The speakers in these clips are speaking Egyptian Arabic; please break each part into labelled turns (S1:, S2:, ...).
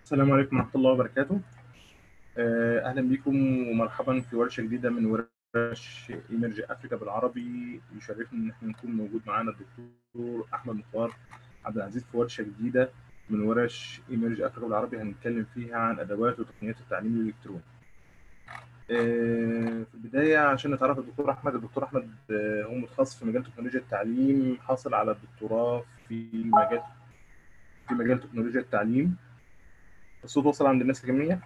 S1: السلام عليكم ورحمة الله وبركاته آه، أهلا بكم ومرحبا في ورشة جديدة من ورش إيمرج أفريكا بالعربي يشرفني إن احنا نكون موجود معانا الدكتور أحمد مختار عبد العزيز في ورشة جديدة من ورش إيمرج أفريكا بالعربي هنتكلم فيها عن أدوات وتقنيات التعليم الإلكتروني. آه، في البداية عشان نتعرف الدكتور أحمد، الدكتور أحمد آه، هو متخصص في مجال تكنولوجيا التعليم حاصل على الدكتوراه في مجال في مجال تكنولوجيا التعليم الصوت وصل عند الناس الجميع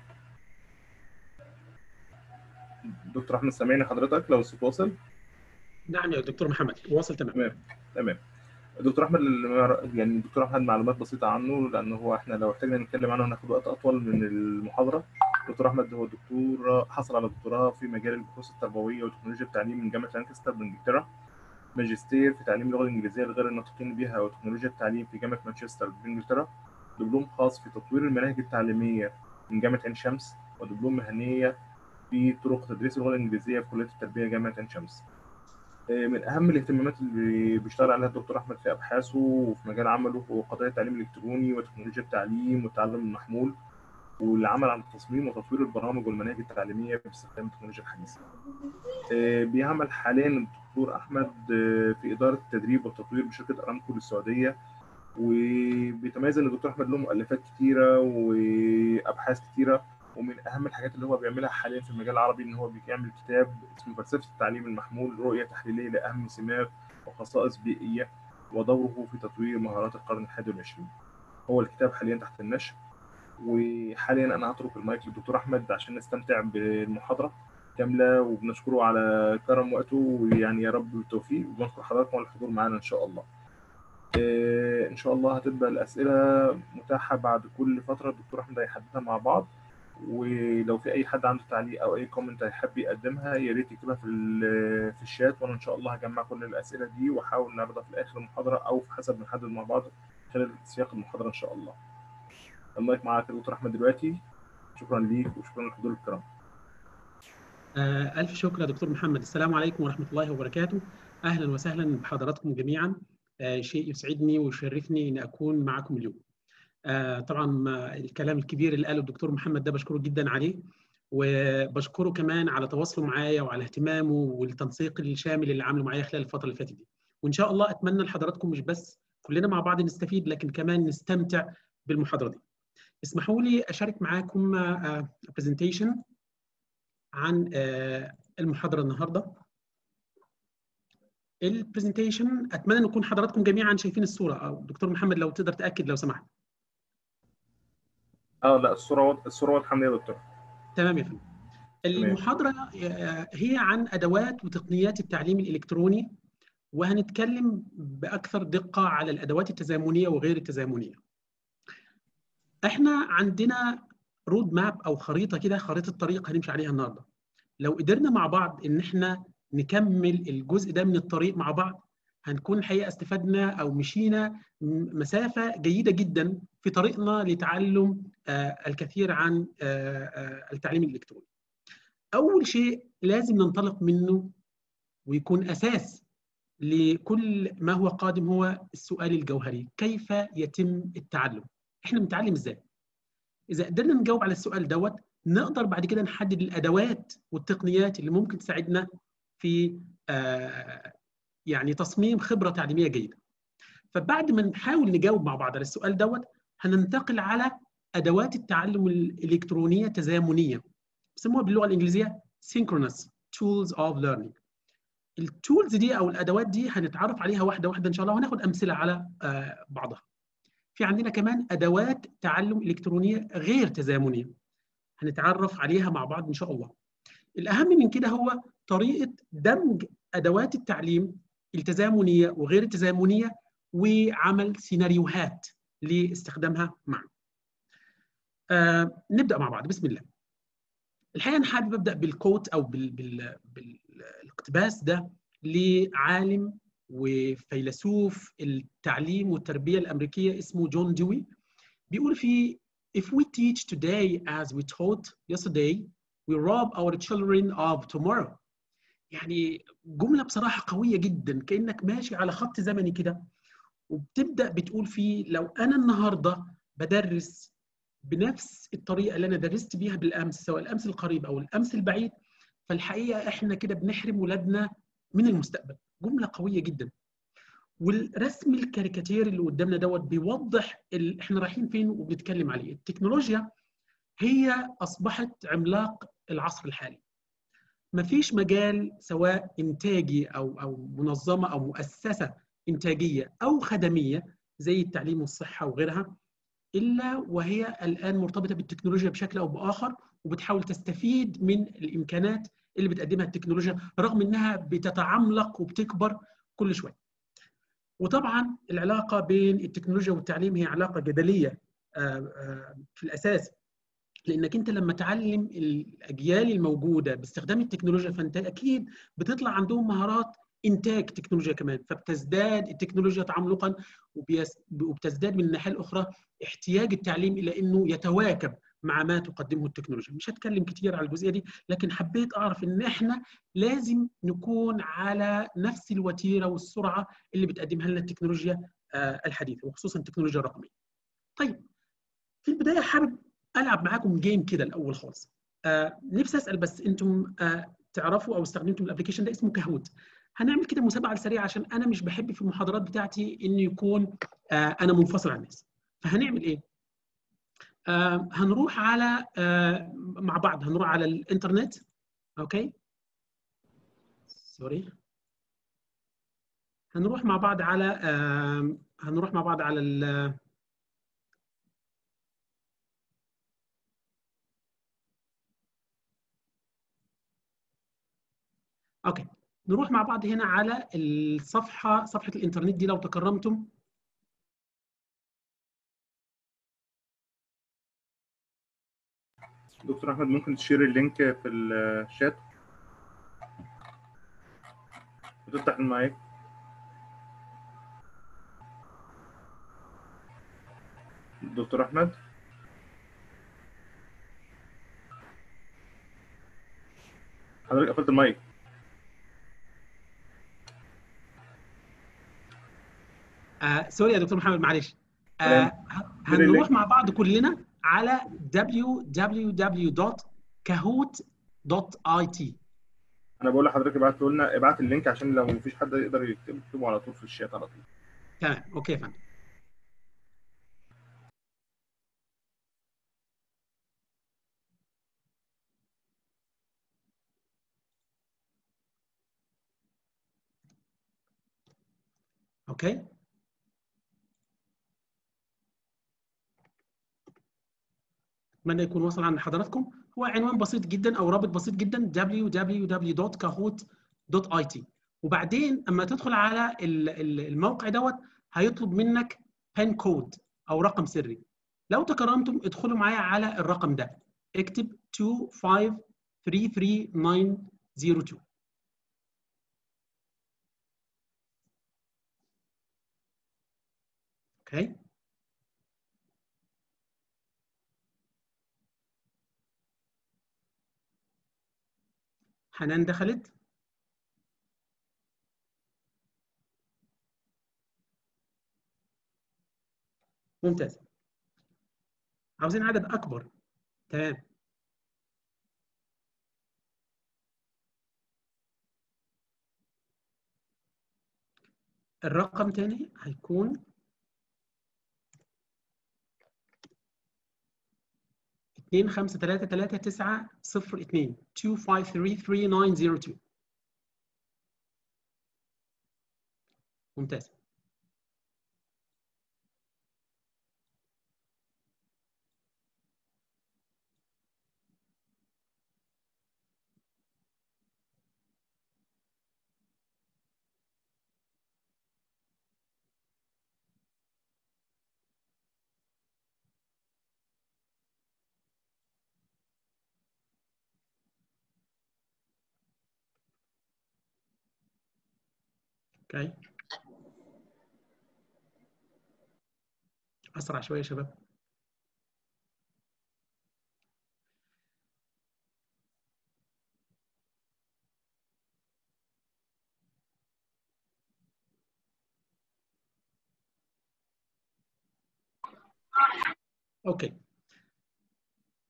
S1: دكتور احمد سامعني حضرتك لو الصوت واصل
S2: نعم يا دكتور محمد واصل تمام
S1: تمام تمام دكتور احمد يعني دكتور احمد معلومات بسيطه عنه لان هو احنا لو احتاجنا نتكلم عنه هناخد وقت اطول من المحاضره دكتور احمد هو دكتور حصل على دكتوراه في مجال البحوث التربويه وتكنولوجيا التعليم من جامعه لانكستر بانجلترا ماجستير في تعليم اللغه الانجليزيه لغير الناطقين بها وتكنولوجيا التعليم في جامعه مانشستر بانجلترا دبلوم خاص في تطوير المناهج التعليميه من جامعه عين شمس ودبلوم مهنيه في طرق تدريس اللغه الانجليزيه في كليه التربيه جامعه عين شمس. من اهم الاهتمامات اللي بيشتغل عليها الدكتور احمد في ابحاثه وفي مجال عمله هو قضايا التعليم الالكتروني وتكنولوجيا التعليم والتعلم المحمول والعمل على تصميم وتطوير البرامج والمناهج التعليميه باستخدام التكنولوجيا الحديثه. بيعمل حاليا الدكتور احمد في اداره التدريب والتطوير بشركه ارامكو للسعوديه وبيتميز ان الدكتور احمد له مؤلفات كتيره وابحاث كتيره ومن اهم الحاجات اللي هو بيعملها حاليا في المجال العربي ان هو بيعمل كتاب اسمه فلسفه التعليم المحمول رؤيه تحليليه لاهم سمات وخصائص بيئيه ودوره في تطوير مهارات القرن الحادي والعشرين. هو الكتاب حاليا تحت النشر وحاليا انا هترك المايك للدكتور احمد عشان نستمتع بالمحاضره كامله وبنشكره على كرم وقته ويعني يا رب بالتوفيق وبنشكر حضراتكم على الحضور معانا ان شاء الله. ان شاء الله هتبقى الاسئله متاحه بعد كل فتره الدكتور احمد هيحددها مع بعض ولو في اي حد عنده تعليق او اي كومنت هيحب يقدمها يا ريت يكتبها في في الشات وانا ان شاء الله هجمع كل الاسئله دي واحاول نعرضها في اخر المحاضره او في حسب ما نحدد مع بعض خلال سياق المحاضره ان شاء الله. المايك معاك يا دكتور احمد دلوقتي شكرا ليك وشكرا للحضور الكرام.
S2: ألف شكر يا دكتور محمد السلام عليكم ورحمة الله وبركاته أهلا وسهلا بحضراتكم جميعا آه شيء يسعدني ويشرفني ان اكون معكم اليوم. آه طبعا الكلام الكبير اللي قاله الدكتور محمد ده بشكره جدا عليه وبشكره كمان على تواصله معايا وعلى اهتمامه والتنسيق الشامل اللي عامله معايا خلال الفتره اللي فاتت دي. وان شاء الله اتمنى لحضراتكم مش بس كلنا مع بعض نستفيد لكن كمان نستمتع بالمحاضره دي. اسمحوا لي اشارك معاكم برزنتيشن آه عن المحاضره النهارده. البرزنتيشن اتمنى ان يكون حضراتكم جميعا شايفين الصوره او دكتور محمد لو تقدر تاكد لو سمحت
S1: اه لا الصوره الصوره واضحه يا دكتور
S2: تمام يا فندم المحاضره هي عن ادوات وتقنيات التعليم الالكتروني وهنتكلم باكثر دقه على الادوات التزامنيه وغير التزامنيه احنا عندنا رود ماب او خريطه كده خريطه طريق هنمشي عليها النهارده لو قدرنا مع بعض ان احنا نكمل الجزء ده من الطريق مع بعض هنكون الحقيقه استفدنا او مشينا مسافه جيده جدا في طريقنا لتعلم الكثير عن التعليم الالكتروني. اول شيء لازم ننطلق منه ويكون اساس لكل ما هو قادم هو السؤال الجوهري، كيف يتم التعلم؟ احنا بنتعلم ازاي؟ اذا قدرنا نجاوب على السؤال دوت نقدر بعد كده نحدد الادوات والتقنيات اللي ممكن تساعدنا في آه يعني تصميم خبره تعليميه جيده. فبعد ما نحاول نجاوب مع بعض على السؤال دوت هننتقل على ادوات التعلم الالكترونيه التزامنيه بيسموها باللغه الانجليزيه synchronous tools of learning. التولز دي او الادوات دي هنتعرف عليها واحده واحده ان شاء الله وهناخد امثله على آه بعضها. في عندنا كمان ادوات تعلم الكترونيه غير تزامنيه. هنتعرف عليها مع بعض ان شاء الله. الاهم من كده هو طريقه دمج ادوات التعليم التزامنيه وغير التزامنيه وعمل سيناريوهات لاستخدامها معا. آه نبدا مع بعض بسم الله. الحقيقه انا حابب ابدا بالكوت او بال بال بالاقتباس ده لعالم وفيلسوف التعليم والتربيه الامريكيه اسمه جون دوي بيقول في If we teach today as we taught yesterday, we rob our children of tomorrow. يعني جملة بصراحة قوية جدا كأنك ماشي على خط زمني كده وبتبدأ بتقول فيه لو أنا النهاردة بدرس بنفس الطريقه اللي انا درست بيها بالامس سواء الامس القريب او الامس البعيد فالحقيقه احنا كده بنحرم ولادنا من المستقبل جمله قويه جدا والرسم الكاريكاتير اللي قدامنا دوت بيوضح ال... احنا رايحين فين وبنتكلم عليه التكنولوجيا هي اصبحت عملاق العصر الحالي مفيش مجال سواء انتاجي او او منظمه او مؤسسه انتاجيه او خدميه زي التعليم والصحه وغيرها الا وهي الان مرتبطه بالتكنولوجيا بشكل او باخر وبتحاول تستفيد من الامكانات اللي بتقدمها التكنولوجيا رغم انها بتتعملق وبتكبر كل شويه. وطبعا العلاقه بين التكنولوجيا والتعليم هي علاقه جدليه في الاساس لانك انت لما تعلم الاجيال الموجوده باستخدام التكنولوجيا فانت اكيد بتطلع عندهم مهارات انتاج تكنولوجيا كمان فبتزداد التكنولوجيا تعمقا وبتزداد من الناحيه الاخرى احتياج التعليم الى انه يتواكب مع ما تقدمه التكنولوجيا مش هتكلم كتير على الجزئيه دي لكن حبيت اعرف ان احنا لازم نكون على نفس الوتيره والسرعه اللي بتقدمها لنا التكنولوجيا الحديثه وخصوصا التكنولوجيا الرقميه طيب في البدايه حابب العب معاكم جيم كده الاول خالص آه نفسي اسال بس انتم آه تعرفوا او استخدمتم الابلكيشن ده اسمه كاهوت هنعمل كده مسابقه على السريع عشان انا مش بحب في المحاضرات بتاعتي انه يكون آه انا منفصل عن الناس فهنعمل ايه آه هنروح على آه مع بعض هنروح على الانترنت اوكي سوري هنروح مع بعض على آه هنروح مع بعض على ال اوكي نروح مع بعض هنا على الصفحه صفحه الانترنت دي لو تكرمتم
S1: دكتور احمد ممكن تشير اللينك في الشات وتفتح المايك دكتور احمد حضرتك قفلت المايك
S2: آه سوري يا دكتور محمد معلش آه هنروح مع بعض كلنا على www.kahoot.it
S1: انا بقول لحضرتك ابعت لنا ابعت اللينك عشان لو مفيش حد يقدر يكتبه على طول في الشات على طول
S2: تمام اوكي يا فندم اوكي اتمنى يكون وصل عند حضراتكم هو عنوان بسيط جدا او رابط بسيط جدا www.kahoot.it وبعدين اما تدخل على الموقع دوت هيطلب منك بان كود او رقم سري لو تكرمتم ادخلوا معايا على الرقم ده اكتب 2533902 اوكي حنان دخلت ممتاز عاوزين عدد اكبر تمام الرقم تاني هيكون اتنين خمسة تلاتة تلاتة تسعة صفر اتنين two five three three nine zero two ممتاز اوكي اسرع شويه يا شباب اوكي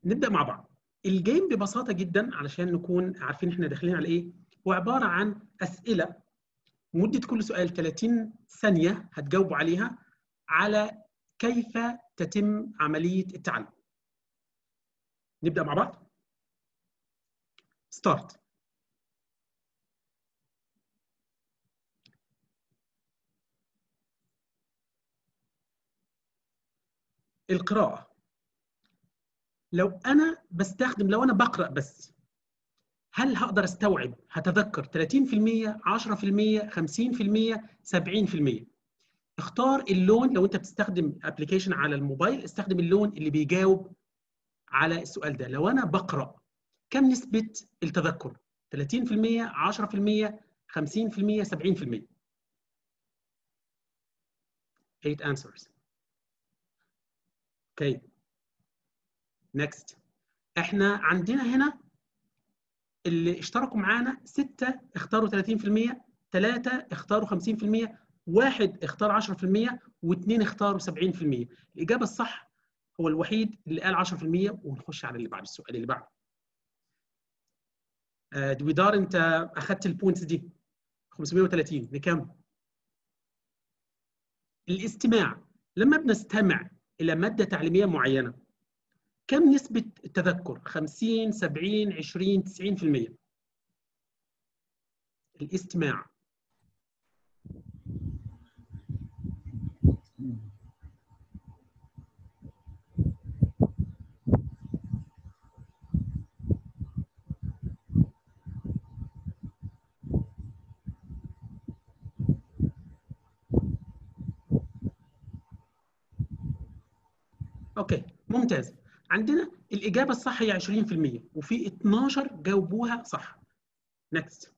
S2: نبدا مع بعض الجيم ببساطه جدا علشان نكون عارفين احنا داخلين على ايه هو عباره عن اسئله مده كل سؤال 30 ثانيه هتجاوبوا عليها على كيف تتم عمليه التعلم نبدا مع بعض ستارت القراءة لو أنا بستخدم لو أنا بقرأ بس هل هقدر استوعب هتذكر 30% 10% 50% 70% اختار اللون لو انت بتستخدم ابلكيشن على الموبايل استخدم اللون اللي بيجاوب على السؤال ده لو انا بقرا كم نسبه التذكر 30% 10% 50% 70% 8 answers اوكي okay. next احنا عندنا هنا اللي اشتركوا معانا ستة اختاروا 30% ثلاثة اختاروا 50% واحد اختار 10% واثنين اختاروا 70% الإجابة الصح هو الوحيد اللي قال 10% ونخش على اللي بعد السؤال اللي بعده آه دويدار انت اخذت البوينتس دي 530 نكمل الاستماع لما بنستمع الى ماده تعليميه معينه كم نسبه التذكر 50 70 20 90% الاستماع اوكي ممتاز عندنا الاجابه الصح هي 20% وفي 12 جاوبوها صح نكست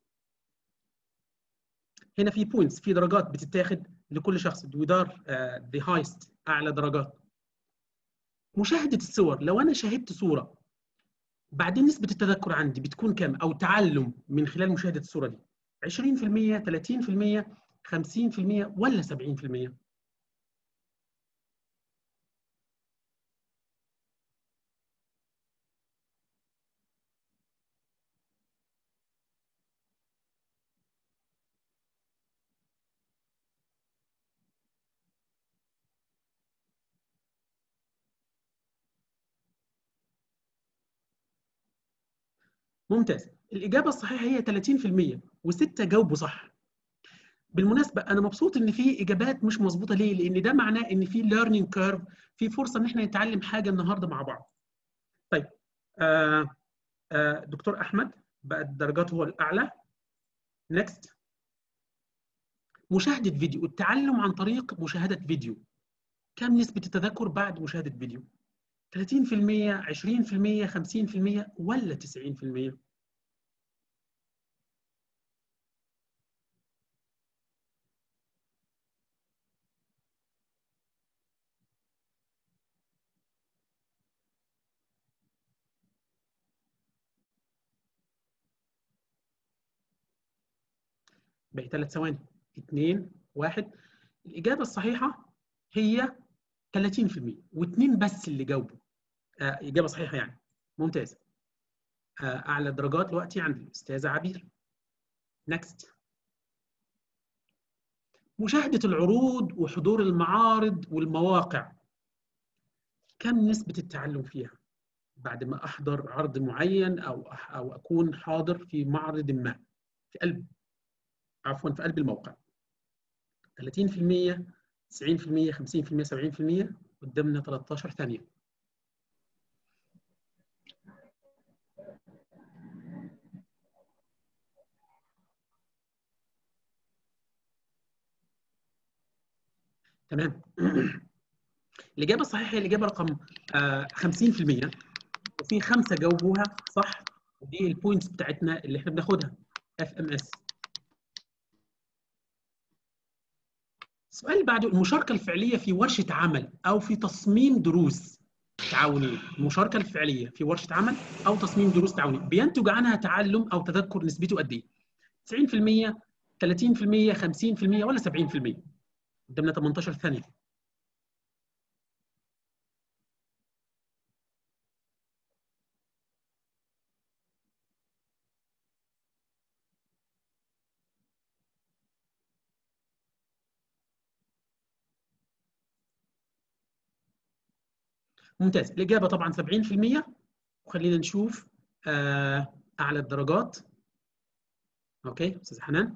S2: هنا في بوينتس في درجات بتتاخد لكل شخص دويدار ذا هايست اعلى درجات مشاهده الصور لو انا شاهدت صوره بعدين نسبه التذكر عندي بتكون كام او تعلم من خلال مشاهده الصوره دي 20% 30% 50% ولا 70% ممتاز الإجابة الصحيحة هي 30% وستة جاوبوا صح بالمناسبة أنا مبسوط إن في إجابات مش مظبوطة ليه؟ لأن ده معناه إن في learning curve في فرصة إن إحنا نتعلم حاجة النهاردة مع بعض. طيب آه آه دكتور أحمد بقت درجاته هو الأعلى. next مشاهدة فيديو التعلم عن طريق مشاهدة فيديو. كم نسبة التذكر بعد مشاهدة فيديو؟ 30% 20% 50% ولا 90%؟ باقي ثلاث ثواني اثنين واحد الإجابة الصحيحة هي 30% واثنين بس اللي جاوبوا آه إجابة صحيحة يعني ممتاز آه أعلى درجات دلوقتي عند الأستاذة عبير نكست مشاهدة العروض وحضور المعارض والمواقع كم نسبة التعلم فيها بعد ما أحضر عرض معين أو أو أكون حاضر في معرض ما في قلب عفوا في قلب الموقع 30% 90% 50% 70% قدامنا 13 ثانية تمام الإجابة الصحيحة هي الإجابة رقم آه 50% وفي خمسة جاوبوها صح ودي البوينتس بتاعتنا اللي احنا بناخدها اف ام اس السؤال اللي بعده المشاركة الفعلية في ورشة عمل أو في تصميم دروس تعاونية المشاركة الفعلية في ورشة عمل أو تصميم دروس تعاونية بينتج عنها تعلم أو تذكر نسبته قد إيه؟ 90% 30% 50% ولا 70%؟ قدامنا 18 ثانية ممتاز الاجابه طبعا 70% وخلينا نشوف آه اعلى الدرجات اوكي استاذ حنان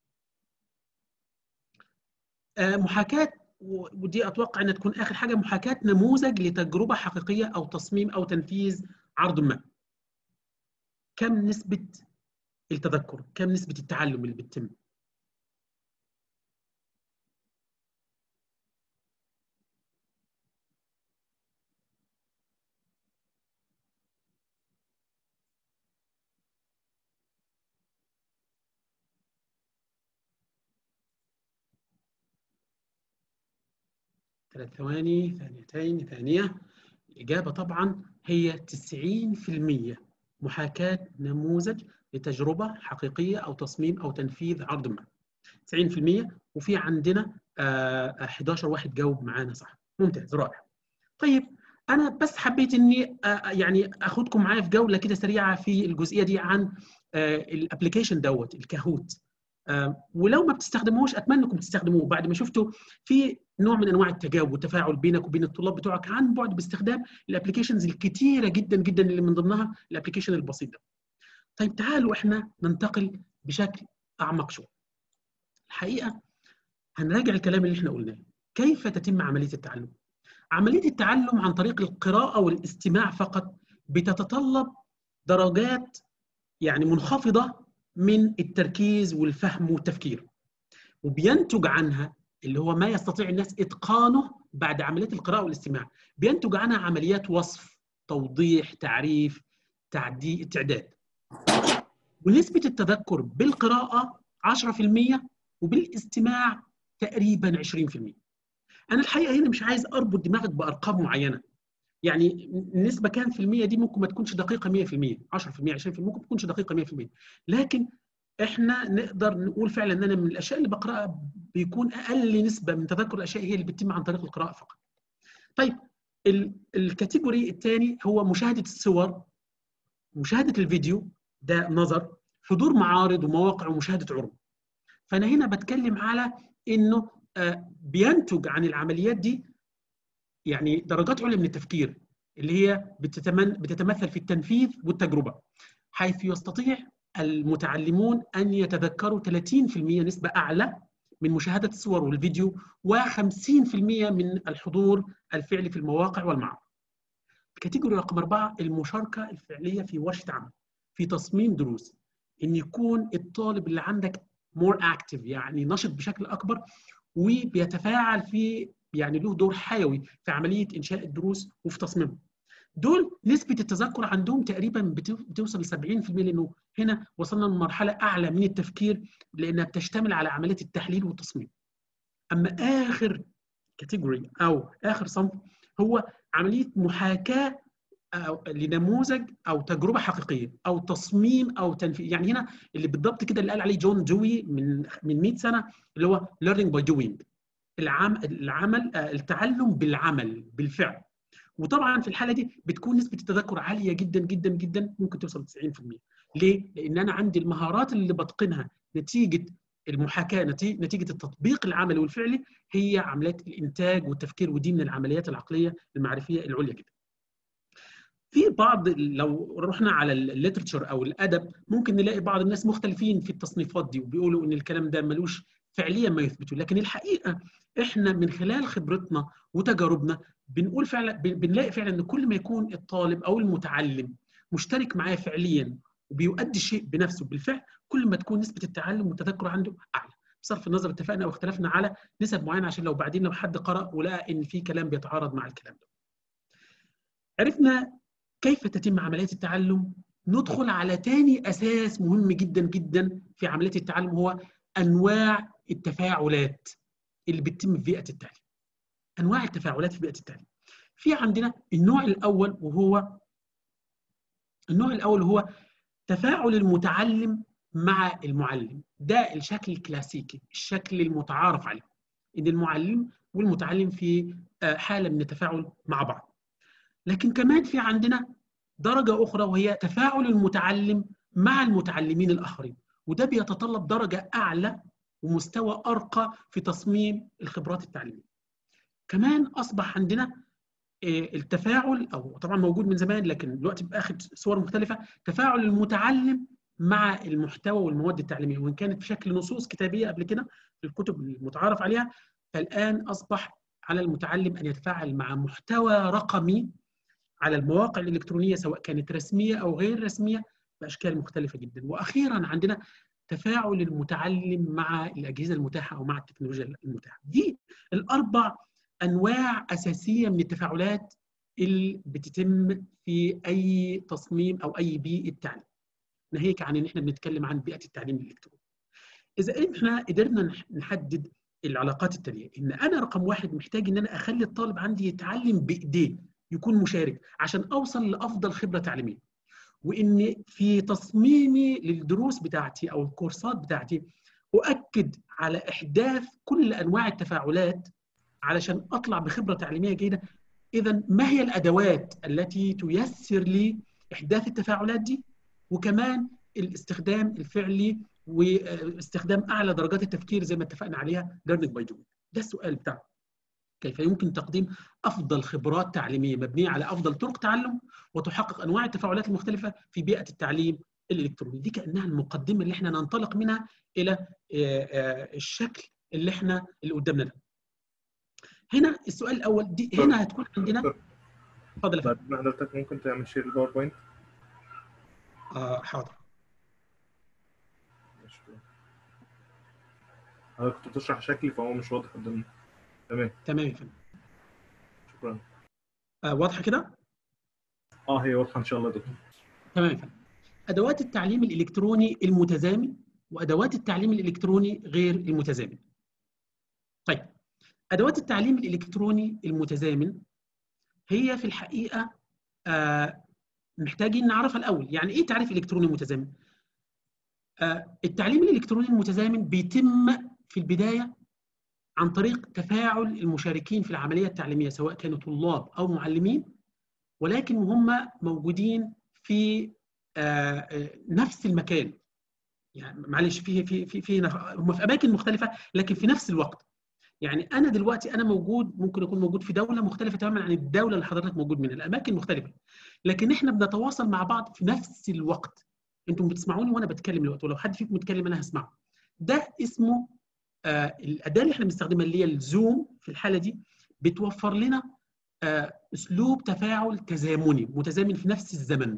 S2: آه محاكاه ودي اتوقع انها تكون اخر حاجه محاكاه نموذج لتجربه حقيقيه او تصميم او تنفيذ عرض ما كم نسبه التذكر كم نسبه التعلم اللي بتتم ثلاث ثواني ثانيتين ثانية الإجابة طبعا هي 90% محاكاة نموذج لتجربة حقيقية أو تصميم أو تنفيذ عرض ما 90% وفي عندنا آه 11 واحد جاوب معانا صح ممتاز رائع طيب أنا بس حبيت إني آه يعني أخدكم معايا في جولة كده سريعة في الجزئية دي عن آه الابلكيشن دوت الكاهوت آه ولو ما بتستخدموش اتمنى انكم تستخدموه بعد ما شفتوا في نوع من انواع التجاوب والتفاعل بينك وبين الطلاب بتوعك عن بعد باستخدام الابلكيشنز الكتيره جدا جدا اللي من ضمنها الابلكيشن البسيط ده. طيب تعالوا احنا ننتقل بشكل اعمق شويه. الحقيقه هنراجع الكلام اللي احنا قلناه. كيف تتم عمليه التعلم؟ عمليه التعلم عن طريق القراءه والاستماع فقط بتتطلب درجات يعني منخفضه من التركيز والفهم والتفكير. وبينتج عنها اللي هو ما يستطيع الناس اتقانه بعد عمليه القراءه والاستماع بينتج عنها عمليات وصف توضيح تعريف تعدي تعداد ونسبه التذكر بالقراءه 10% وبالاستماع تقريبا 20% انا الحقيقه هنا مش عايز اربط دماغك بارقام معينه يعني النسبه كام في المية دي ممكن ما تكونش دقيقه 100% 10% 20% ممكن ما تكونش دقيقه 100% لكن احنا نقدر نقول فعلا ان انا من الاشياء اللي بقراها بيكون اقل نسبه من تذكر الاشياء هي اللي بتتم عن طريق القراءه فقط. طيب الكاتيجوري الثاني هو مشاهده الصور مشاهده الفيديو ده نظر حضور معارض ومواقع ومشاهده عروض. فانا هنا بتكلم على انه بينتج عن العمليات دي يعني درجات عليا من التفكير اللي هي بتتمثل في التنفيذ والتجربه حيث يستطيع المتعلمون ان يتذكروا 30% نسبه اعلى من مشاهده الصور والفيديو و50% من الحضور الفعلي في المواقع والمعارض. الكاتيجوري رقم أربعة المشاركة الفعلية في ورشة عمل في تصميم دروس إن يكون الطالب اللي عندك more active يعني نشط بشكل أكبر وبيتفاعل في يعني له دور حيوي في عملية إنشاء الدروس وفي تصميمها. دول نسبة التذكر عندهم تقريبا بتوصل ل 70% لأنه هنا وصلنا لمرحلة أعلى من التفكير لأنها بتشتمل على عملية التحليل والتصميم. أما آخر كاتيجوري أو آخر صنف هو عملية محاكاة أو لنموذج أو تجربة حقيقية أو تصميم أو تنفيذ يعني هنا اللي بالضبط كده اللي قال عليه جون دوي من من 100 سنة اللي هو learning by doing العمل العمل التعلم بالعمل بالفعل وطبعا في الحاله دي بتكون نسبه التذكر عاليه جدا جدا جدا ممكن توصل 90% ليه؟ لان انا عندي المهارات اللي بتقنها نتيجه المحاكاه نتيجه التطبيق العملي والفعلي هي عمليات الانتاج والتفكير ودي من العمليات العقليه المعرفيه العليا جدا. في بعض لو رحنا على الليترشر او الادب ممكن نلاقي بعض الناس مختلفين في التصنيفات دي وبيقولوا ان الكلام ده ملوش فعليا ما يثبته لكن الحقيقه احنا من خلال خبرتنا وتجاربنا بنقول فعلا بنلاقي فعلا ان كل ما يكون الطالب او المتعلم مشترك معاه فعليا وبيؤدي الشيء بنفسه بالفعل كل ما تكون نسبه التعلم والتذكر عنده اعلى بصرف النظر اتفقنا واختلفنا على نسب معينه عشان لو بعدين لو حد قرا ولقى ان في كلام بيتعارض مع الكلام ده عرفنا كيف تتم عمليات التعلم ندخل على تاني اساس مهم جدا جدا في عمليه التعلم هو انواع التفاعلات اللي بتتم في بيئه التعليم انواع التفاعلات في بيئه التعليم في عندنا النوع الاول وهو النوع الاول هو تفاعل المتعلم مع المعلم ده الشكل الكلاسيكي الشكل المتعارف عليه ان المعلم والمتعلم في حاله من التفاعل مع بعض لكن كمان في عندنا درجه اخرى وهي تفاعل المتعلم مع المتعلمين الاخرين وده بيتطلب درجه اعلى ومستوى ارقى في تصميم الخبرات التعليميه كمان اصبح عندنا التفاعل او طبعا موجود من زمان لكن دلوقتي باخد صور مختلفه تفاعل المتعلم مع المحتوى والمواد التعليميه وان كانت بشكل نصوص كتابيه قبل كده في الكتب المتعارف عليها فالان اصبح على المتعلم ان يتفاعل مع محتوى رقمي على المواقع الالكترونيه سواء كانت رسميه او غير رسميه باشكال مختلفه جدا واخيرا عندنا تفاعل المتعلم مع الاجهزه المتاحه او مع التكنولوجيا المتاحه دي الاربع انواع اساسيه من التفاعلات اللي بتتم في اي تصميم او اي بيئه تعليم ناهيك عن ان احنا بنتكلم عن بيئه التعليم الالكتروني اذا احنا قدرنا نحدد العلاقات التاليه ان انا رقم واحد محتاج ان انا اخلي الطالب عندي يتعلم بايديه يكون مشارك عشان اوصل لافضل خبره تعليميه وان في تصميمي للدروس بتاعتي او الكورسات بتاعتي اؤكد على احداث كل انواع التفاعلات علشان اطلع بخبره تعليميه جيده اذا ما هي الادوات التي تيسر لي احداث التفاعلات دي وكمان الاستخدام الفعلي واستخدام اعلى درجات التفكير زي ما اتفقنا عليها learning by doing ده السؤال بتاعنا كيف يمكن تقديم افضل خبرات تعليميه مبنيه على افضل طرق تعلم وتحقق انواع التفاعلات المختلفه في بيئه التعليم الالكتروني دي كانها المقدمه اللي احنا ننطلق منها الى الشكل اللي احنا اللي قدامنا ده هنا السؤال الاول دي هنا هتكون عندنا
S1: اتفضل يا فندم حضرتك ممكن تعمل شير الباوربوينت
S2: آه حاضر
S1: حضرتك كنت بتشرح شكلي فهو مش واضح قدامنا تمام
S2: تمام يا فندم
S1: شكرا
S2: آه واضحه كده
S1: اه هي واضحه ان شاء الله دكتور
S2: تمام يا فندم ادوات التعليم الالكتروني المتزامن وادوات التعليم الالكتروني غير المتزامن طيب ادوات التعليم الالكتروني المتزامن هي في الحقيقه آه محتاجين نعرفها الاول يعني ايه تعريف الكتروني متزامن آه التعليم الالكتروني المتزامن بيتم في البدايه عن طريق تفاعل المشاركين في العمليه التعليميه سواء كانوا طلاب او معلمين ولكن هم موجودين في آه نفس المكان يعني معلش في في في في هم في اماكن مختلفه لكن في نفس الوقت يعني انا دلوقتي انا موجود ممكن اكون موجود في دوله مختلفه تماما عن الدوله اللي حضرتك موجود منها الاماكن مختلفه لكن احنا بنتواصل مع بعض في نفس الوقت انتم بتسمعوني وانا بتكلم الوقت ولو حد فيكم بيتكلم انا هسمعه ده اسمه آه الاداه اللي احنا بنستخدمها اللي هي الزوم في الحاله دي بتوفر لنا آه اسلوب تفاعل تزامني متزامن في نفس الزمن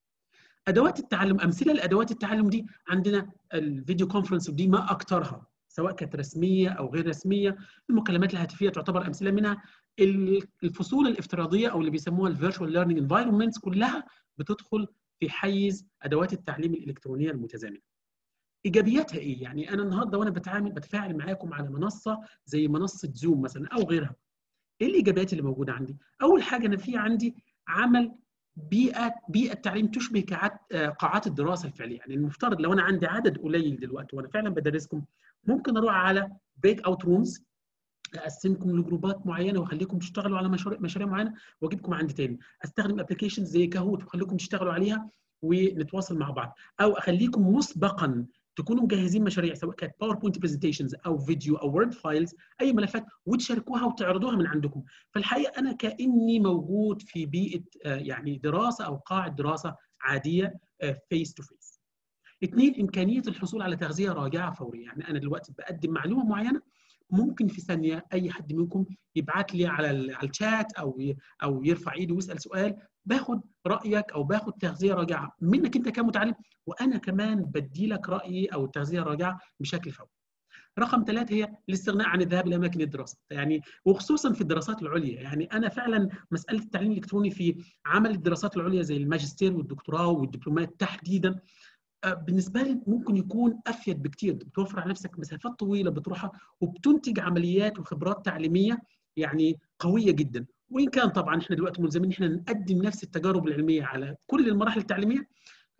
S2: ادوات التعلم امثله لادوات التعلم دي عندنا الفيديو كونفرنس ودي ما اكثرها سواء كانت رسميه او غير رسميه المكالمات الهاتفيه تعتبر امثله منها الفصول الافتراضيه او اللي بيسموها الفيرتشوال ليرنينج انفايرمنتس كلها بتدخل في حيز ادوات التعليم الالكترونيه المتزامنه ايجابياتها ايه يعني انا النهارده وانا بتعامل بتفاعل معاكم على منصه زي منصه زوم مثلا او غيرها ايه الايجابيات اللي موجوده عندي اول حاجه انا في عندي عمل بيئه بيئه تعليم تشبه قاعات الدراسه الفعليه يعني المفترض لو انا عندي عدد قليل دلوقتي وانا فعلا بدرسكم ممكن اروح على بريك اوت رومز اقسمكم لجروبات معينه واخليكم تشتغلوا على مشاريع مشاريع معينه واجيبكم عندي تاني استخدم ابلكيشنز زي كاهوت واخليكم تشتغلوا عليها ونتواصل مع بعض او اخليكم مسبقا تكونوا مجهزين مشاريع سواء كانت باوربوينت برزنتيشنز او فيديو او وورد فايلز اي ملفات وتشاركوها وتعرضوها من عندكم فالحقيقه انا كاني موجود في بيئه يعني دراسه او قاعه دراسه عاديه فيس تو فيس اثنين امكانيه الحصول على تغذيه راجعه فوريه يعني انا دلوقتي بقدم معلومه معينه ممكن في ثانيه اي حد منكم يبعت لي على على الشات او او يرفع ايده ويسال سؤال باخد رايك او باخد تغذيه راجعه منك انت كمتعلم وانا كمان بدي لك رايي او التغذيه الراجعه بشكل فوري. رقم ثلاثة هي الاستغناء عن الذهاب لأماكن الدراسة يعني وخصوصا في الدراسات العليا يعني أنا فعلا مسألة التعليم الإلكتروني في عمل الدراسات العليا زي الماجستير والدكتوراه والدبلومات تحديدا بالنسبه لي ممكن يكون افيد بكتير بتوفر على نفسك مسافات طويله بتروحها وبتنتج عمليات وخبرات تعليميه يعني قويه جدا وان كان طبعا احنا دلوقتي ملزمين احنا نقدم نفس التجارب العلميه على كل المراحل التعليميه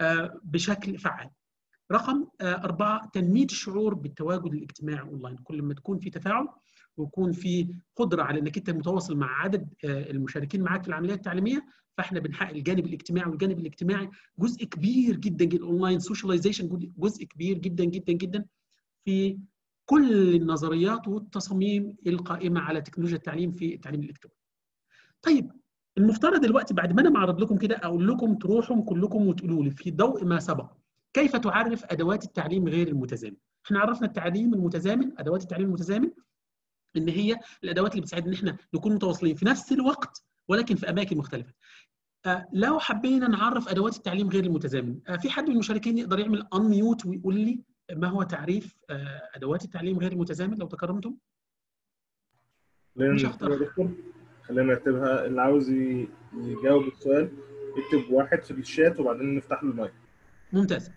S2: بشكل فعال. رقم أربعة تنمية الشعور بالتواجد الاجتماعي أونلاين كل ما تكون في تفاعل ويكون في قدرة على أنك أنت متواصل مع عدد المشاركين معك في العمليات التعليمية فاحنا بنحقق الجانب الاجتماعي والجانب الاجتماعي جزء كبير جدا جدا الاونلاين سوشياليزيشن جزء كبير جدا جدا جدا في كل النظريات والتصاميم القائمه على تكنولوجيا التعليم في التعليم الالكتروني. طيب المفترض دلوقتي بعد ما انا معرض لكم كده اقول لكم تروحوا كلكم وتقولوا لي في ضوء ما سبق كيف تعرف ادوات التعليم غير المتزامن احنا عرفنا التعليم المتزامن ادوات التعليم المتزامن ان هي الادوات اللي بتساعدنا ان احنا نكون متواصلين في نفس الوقت ولكن في اماكن مختلفه آه لو حبينا نعرف ادوات التعليم غير المتزامن آه في حد من المشاركين يقدر يعمل انميوت ويقول لي ما هو تعريف آه ادوات التعليم غير المتزامن لو تكرمتم
S1: مش هختار خلينا نرتبها اللي عاوز يجاوب السؤال يكتب واحد في الشات وبعدين نفتح له المايك
S2: ممتاز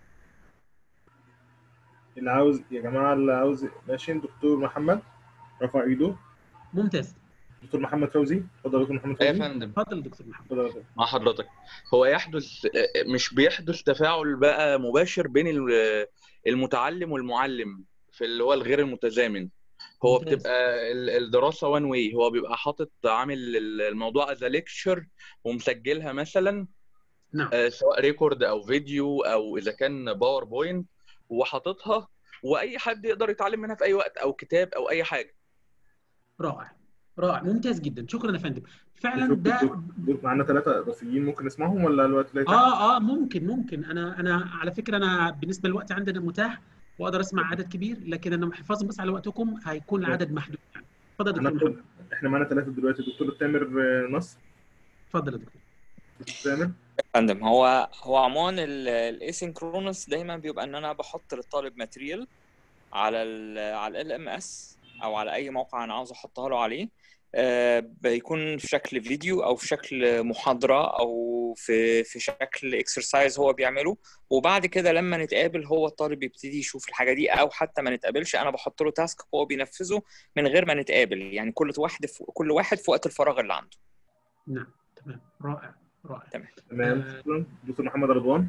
S1: اللي عاوز يا جماعه اللي عاوز ماشي دكتور محمد رفع ايده
S2: ممتاز
S1: دكتور محمد فوزي اتفضل دكتور محمد فوزي
S3: يا فندم
S2: اتفضل دكتور محمد
S3: مع حضرتك هو يحدث مش بيحدث تفاعل بقى مباشر بين المتعلم والمعلم في اللي هو الغير المتزامن هو
S2: ممتاز.
S3: بتبقى الدراسه وان واي هو بيبقى حاطط عامل الموضوع از ليكتشر ومسجلها مثلا
S2: نعم
S3: آه، سواء ريكورد او فيديو او اذا كان باوربوينت وحاططها واي حد يقدر يتعلم منها في اي وقت او كتاب او اي حاجه
S2: رائع رائع ممتاز جدا شكرا يا فندم فعلا ده
S1: دول معانا ثلاثه اضافيين ممكن نسمعهم ولا الوقت لا
S2: اه اه ممكن ممكن انا انا على فكره انا بالنسبه للوقت عندنا متاح واقدر اسمع عدد كبير لكن انا حفاظا بس على وقتكم هيكون العدد محدود يعني اتفضل يا دكتور محمد
S1: احنا معانا ثلاثه دلوقتي دكتور تامر نصر
S2: اتفضل يا دكتور
S1: دكتور تامر
S4: فندم هو هو عموما الاسynchronous دايما بيبقى ان انا بحط للطالب ماتريال على ال على ال ام اس او على اي موقع انا عاوز احطها له عليه آه، بيكون في شكل فيديو او في شكل محاضره او في في شكل اكسرسايز هو بيعمله وبعد كده لما نتقابل هو الطالب يبتدي يشوف الحاجه دي او حتى ما نتقابلش انا بحط له تاسك هو بينفذه من غير ما نتقابل يعني كل واحد في كل واحد في وقت الفراغ اللي عنده
S2: نعم تمام رائع رائع
S4: تمام
S1: تمام
S2: آه.
S1: شكرا دكتور محمد رضوان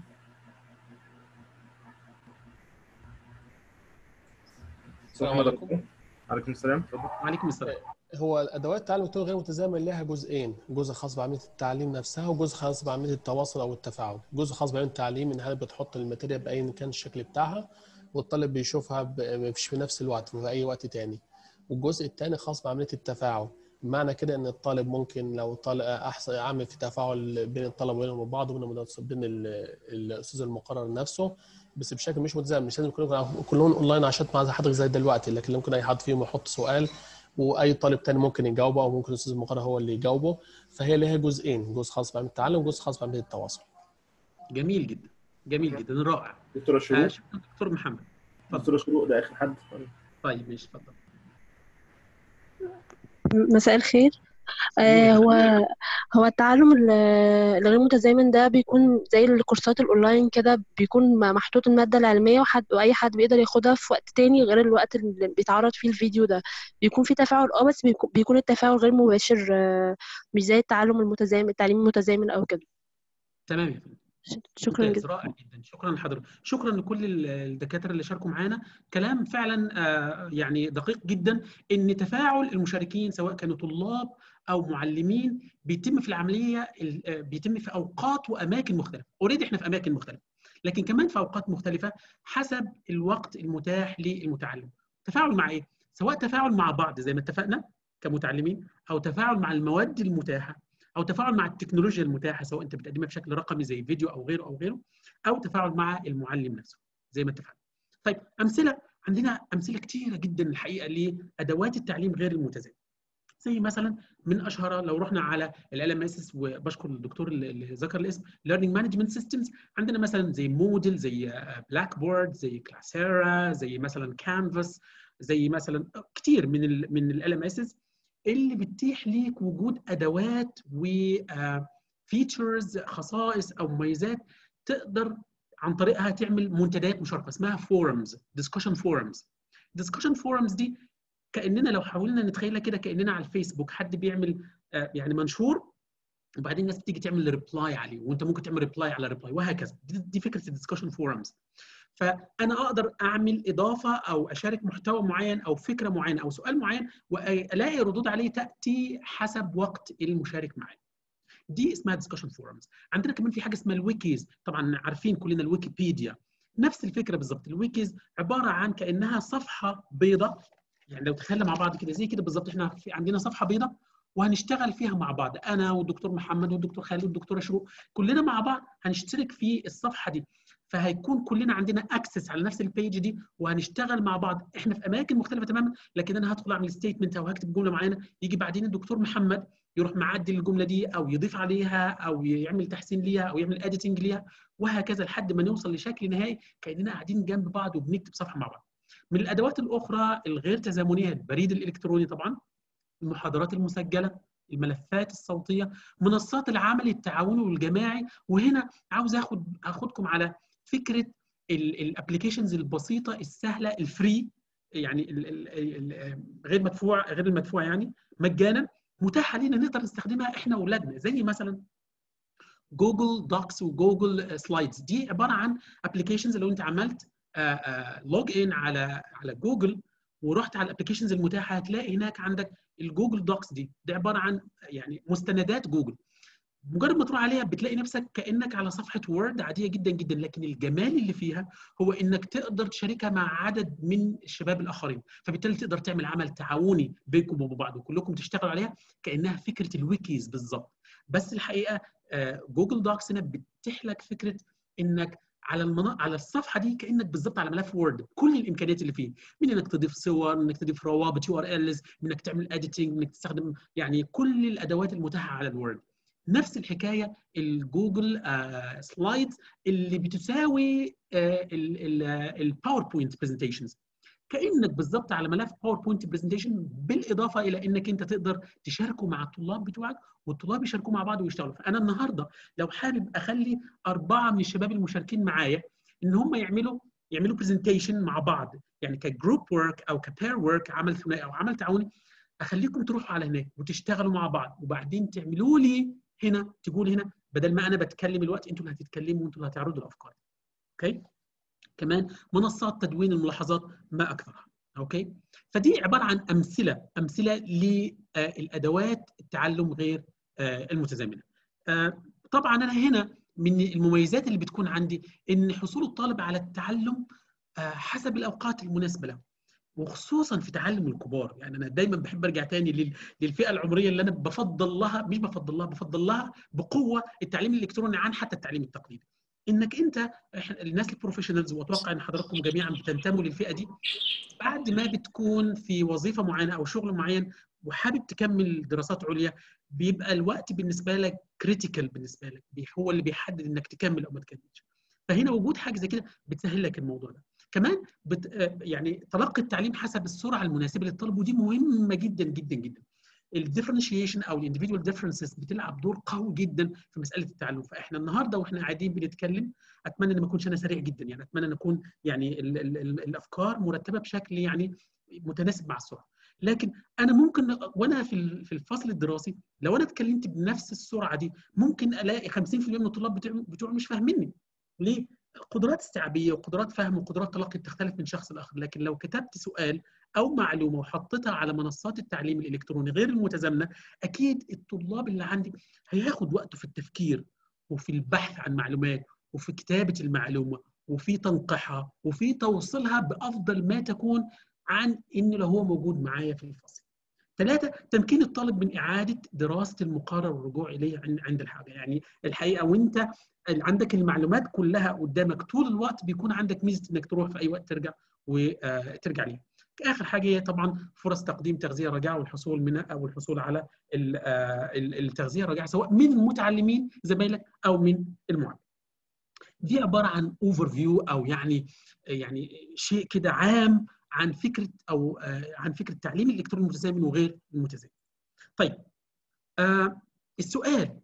S5: السلام عليكم
S1: عليكم السلام اتفضل
S2: وعليكم السلام
S5: هو ادوات التعلم الالكتروني غير متزامن لها جزئين جزء خاص بعمليه التعليم نفسها وجزء خاص بعمليه التواصل او التفاعل جزء خاص بعمليه التعليم ان هي بتحط الماتيريال بايا كان الشكل بتاعها والطالب بيشوفها ب- مش في نفس الوقت في اي وقت تاني والجزء الثاني خاص بعمليه التفاعل معنى كده ان الطالب ممكن لو طالب احسن اعمل في تفاعل بين الطلبه وبينهم وبعض وبين المدرس وبين ال- الاستاذ المقرر نفسه بس بشكل مش متزامن مش لازم يكونوا كلهم اونلاين عشان مع حضرتك زي دلوقتي لكن ممكن اي حد فيهم يحط سؤال واي طالب تاني ممكن يجاوبه او ممكن الاستاذ المقرر هو اللي يجاوبه فهي ليها جزئين جزء خاص بعمليه التعلم وجزء خاص بعمليه التواصل
S2: جميل جدا جميل جدا رائع
S1: دكتوره
S2: آه
S1: شروق
S2: شكرا دكتور محمد اتفضل
S1: دكتوره شروق ده اخر حد
S2: طيب ماشي اتفضل
S6: مساء الخير آه هو هو التعلم ال- الغير متزامن ده بيكون زي الكورسات الاونلاين كده بيكون م- محطوط المادة العلمية وحد واي حد بيقدر ياخدها في وقت تاني غير الوقت اللي بيتعرض فيه الفيديو ده بيكون في تفاعل اه بس بيكون- بيكون التفاعل غير مباشر آه، مش زي التعلم المتزامن التعليم المتزامن او كده
S2: تمام يا فندم
S6: ش- شكرا
S2: ممتاز
S6: جدا
S2: رائع جدا شكرا لحضرتك شكرا لكل ال- الدكاتره اللي شاركوا معانا كلام فعلا آه، يعني دقيق جدا ان تفاعل المشاركين سواء كانوا طلاب او معلمين بيتم في العمليه ال- آه، بيتم في اوقات واماكن مختلفه اوريدي احنا في اماكن مختلفه لكن كمان في اوقات مختلفه حسب الوقت المتاح للمتعلم تفاعل مع ايه سواء تفاعل مع بعض زي ما اتفقنا كمتعلمين او تفاعل مع المواد المتاحه او تفاعل مع التكنولوجيا المتاحه سواء انت بتقدمها بشكل رقمي زي فيديو او غيره او غيره او تفاعل مع المعلم نفسه زي ما اتفقنا. طيب امثله عندنا امثله كثيره جدا الحقيقه لادوات التعليم غير المتزامن. زي مثلا من اشهرها لو رحنا على ال ام اس وبشكر الدكتور اللي اللي ذكر الاسم Learning Management Systems عندنا مثلا زي موديل زي بلاك بورد زي كلاسيرا زي مثلا كانفاس زي مثلا كتير من ال من ال ام اس اللي بتتيح ليك وجود ادوات وفيتشرز خصائص او مميزات تقدر عن طريقها تعمل منتديات مشاركه اسمها فورمز ديسكشن فورمز ديسكشن فورمز دي كاننا لو حاولنا نتخيلها كده كاننا على الفيسبوك حد بيعمل آه، يعني منشور وبعدين الناس بتيجي تعمل ريبلاي عليه وانت ممكن تعمل ريبلاي على ريبلاي وهكذا دي, دي فكره الديسكشن فورمز فانا اقدر اعمل اضافه او اشارك محتوى معين او فكره معينه او سؤال معين والاقي ردود عليه تاتي حسب وقت المشارك معي دي اسمها ديسكشن فورمز عندنا كمان في حاجه اسمها الويكيز طبعا عارفين كلنا الويكيبيديا نفس الفكره بالظبط الويكيز عباره عن كانها صفحه بيضاء يعني لو تخيلنا مع بعض كده زي كده بالظبط احنا في عندنا صفحه بيضاء وهنشتغل فيها مع بعض انا والدكتور محمد والدكتور خالد والدكتوره شروق كلنا مع بعض هنشترك في الصفحه دي فهيكون كلنا عندنا اكسس على نفس البيج دي وهنشتغل مع بعض احنا في اماكن مختلفه تماما لكن انا هدخل اعمل ستيتمنت او هكتب جمله معينه يجي بعدين الدكتور محمد يروح معدل الجمله دي او يضيف عليها او يعمل تحسين ليها او يعمل اديتنج ليها وهكذا لحد ما نوصل لشكل نهائي كاننا قاعدين جنب بعض وبنكتب صفحه مع بعض. من الادوات الاخرى الغير تزامنيه البريد الالكتروني طبعا المحاضرات المسجله الملفات الصوتيه منصات العمل التعاوني والجماعي وهنا عاوز اخد اخدكم على فكره الابلكيشنز البسيطه السهله الفري يعني ال ال ال غير مدفوع غير المدفوع يعني مجانا متاحه لينا نقدر نستخدمها احنا واولادنا زي مثلا جوجل دوكس وجوجل سلايدز دي عباره عن ابلكيشنز لو انت عملت لوج ان على على جوجل ورحت على الابلكيشنز المتاحه هتلاقي هناك عندك الجوجل دوكس دي دي عباره عن يعني مستندات جوجل مجرد ما تروح عليها بتلاقي نفسك كانك على صفحه وورد عاديه جدا جدا لكن الجمال اللي فيها هو انك تقدر تشاركها مع عدد من الشباب الاخرين فبالتالي تقدر تعمل عمل تعاوني بينكم وبين بعض وكلكم تشتغلوا عليها كانها فكره الويكيز بالظبط بس الحقيقه جوجل دوكس هنا بتتيح لك فكره انك على المنا... على الصفحه دي كانك بالظبط على ملف وورد كل الامكانيات اللي فيه من انك تضيف صور انك تضيف روابط يو ار الز انك تعمل اديتنج انك تستخدم يعني كل الادوات المتاحه على الوورد نفس الحكايه الجوجل آه سلايدز اللي بتساوي آه الباوربوينت برزنتيشنز كانك بالظبط على ملف باوربوينت برزنتيشن بالاضافه الى انك انت تقدر تشاركه مع الطلاب بتوعك والطلاب يشاركوا مع بعض ويشتغلوا فانا النهارده لو حابب اخلي اربعه من الشباب المشاركين معايا ان هم يعملوا يعملوا برزنتيشن مع بعض يعني كجروب ورك او كبير ورك عمل ثنائي او عمل تعاوني اخليكم تروحوا على هناك وتشتغلوا مع بعض وبعدين تعملوا لي هنا تقول هنا بدل ما انا بتكلم الوقت انتوا اللي هتتكلموا وانتوا اللي هتعرضوا الافكار اوكي كمان منصات تدوين الملاحظات ما اكثرها اوكي فدي عباره عن امثله امثله للادوات التعلم غير المتزامنه طبعا انا هنا من المميزات اللي بتكون عندي ان حصول الطالب على التعلم حسب الاوقات المناسبه له وخصوصا في تعلم الكبار يعني انا دايما بحب ارجع تاني للفئه العمريه اللي انا بفضل لها مش بفضل لها بفضل لها بقوه التعليم الالكتروني عن حتى التعليم التقليدي انك انت الناس البروفيشنالز واتوقع ان حضراتكم جميعا بتنتموا للفئه دي بعد ما بتكون في وظيفه معينه او شغل معين وحابب تكمل دراسات عليا بيبقى الوقت بالنسبه لك كريتيكال بالنسبه لك هو اللي بيحدد انك تكمل او ما تكملش فهنا وجود حاجه زي كده بتسهل لك الموضوع ده كمان بت يعني تلقي التعليم حسب السرعه المناسبه للطالب ودي مهمه جدا جدا جدا الديفرنشيشن او الانديفيدوال ديفرنسز بتلعب دور قوي جدا في مساله التعلم فاحنا النهارده واحنا قاعدين بنتكلم اتمنى ان ما اكونش انا سريع جدا يعني اتمنى ان اكون يعني ال ال ال الافكار مرتبه بشكل يعني متناسب مع السرعه لكن انا ممكن وانا في في الفصل الدراسي لو انا اتكلمت بنفس السرعه دي ممكن الاقي 50% من الطلاب بتوعي مش فاهميني ليه قدرات استيعابيه وقدرات فهم وقدرات تلقي بتختلف من شخص لاخر لكن لو كتبت سؤال او معلومه وحطيتها على منصات التعليم الالكتروني غير المتزامنه اكيد الطلاب اللي عندي هياخد وقته في التفكير وفي البحث عن معلومات وفي كتابه المعلومه وفي تنقيحها وفي توصيلها بافضل ما تكون عن انه لو هو موجود معايا في الفصل. ثلاثة تمكين الطالب من إعادة دراسة المقارنة والرجوع إليه عند الحاجة يعني الحقيقة وأنت عندك المعلومات كلها قدامك طول الوقت بيكون عندك ميزة إنك تروح في أي وقت ترجع وترجع ليها. آخر حاجة هي طبعا فرص تقديم تغذية رجاء والحصول منها أو الحصول على التغذية الرجاء سواء من المتعلمين زمايلك أو من المعلم. دي عبارة عن اوفر فيو أو يعني يعني شيء كده عام عن فكره او عن فكره التعليم الالكتروني المتزامن وغير المتزامن. طيب آه السؤال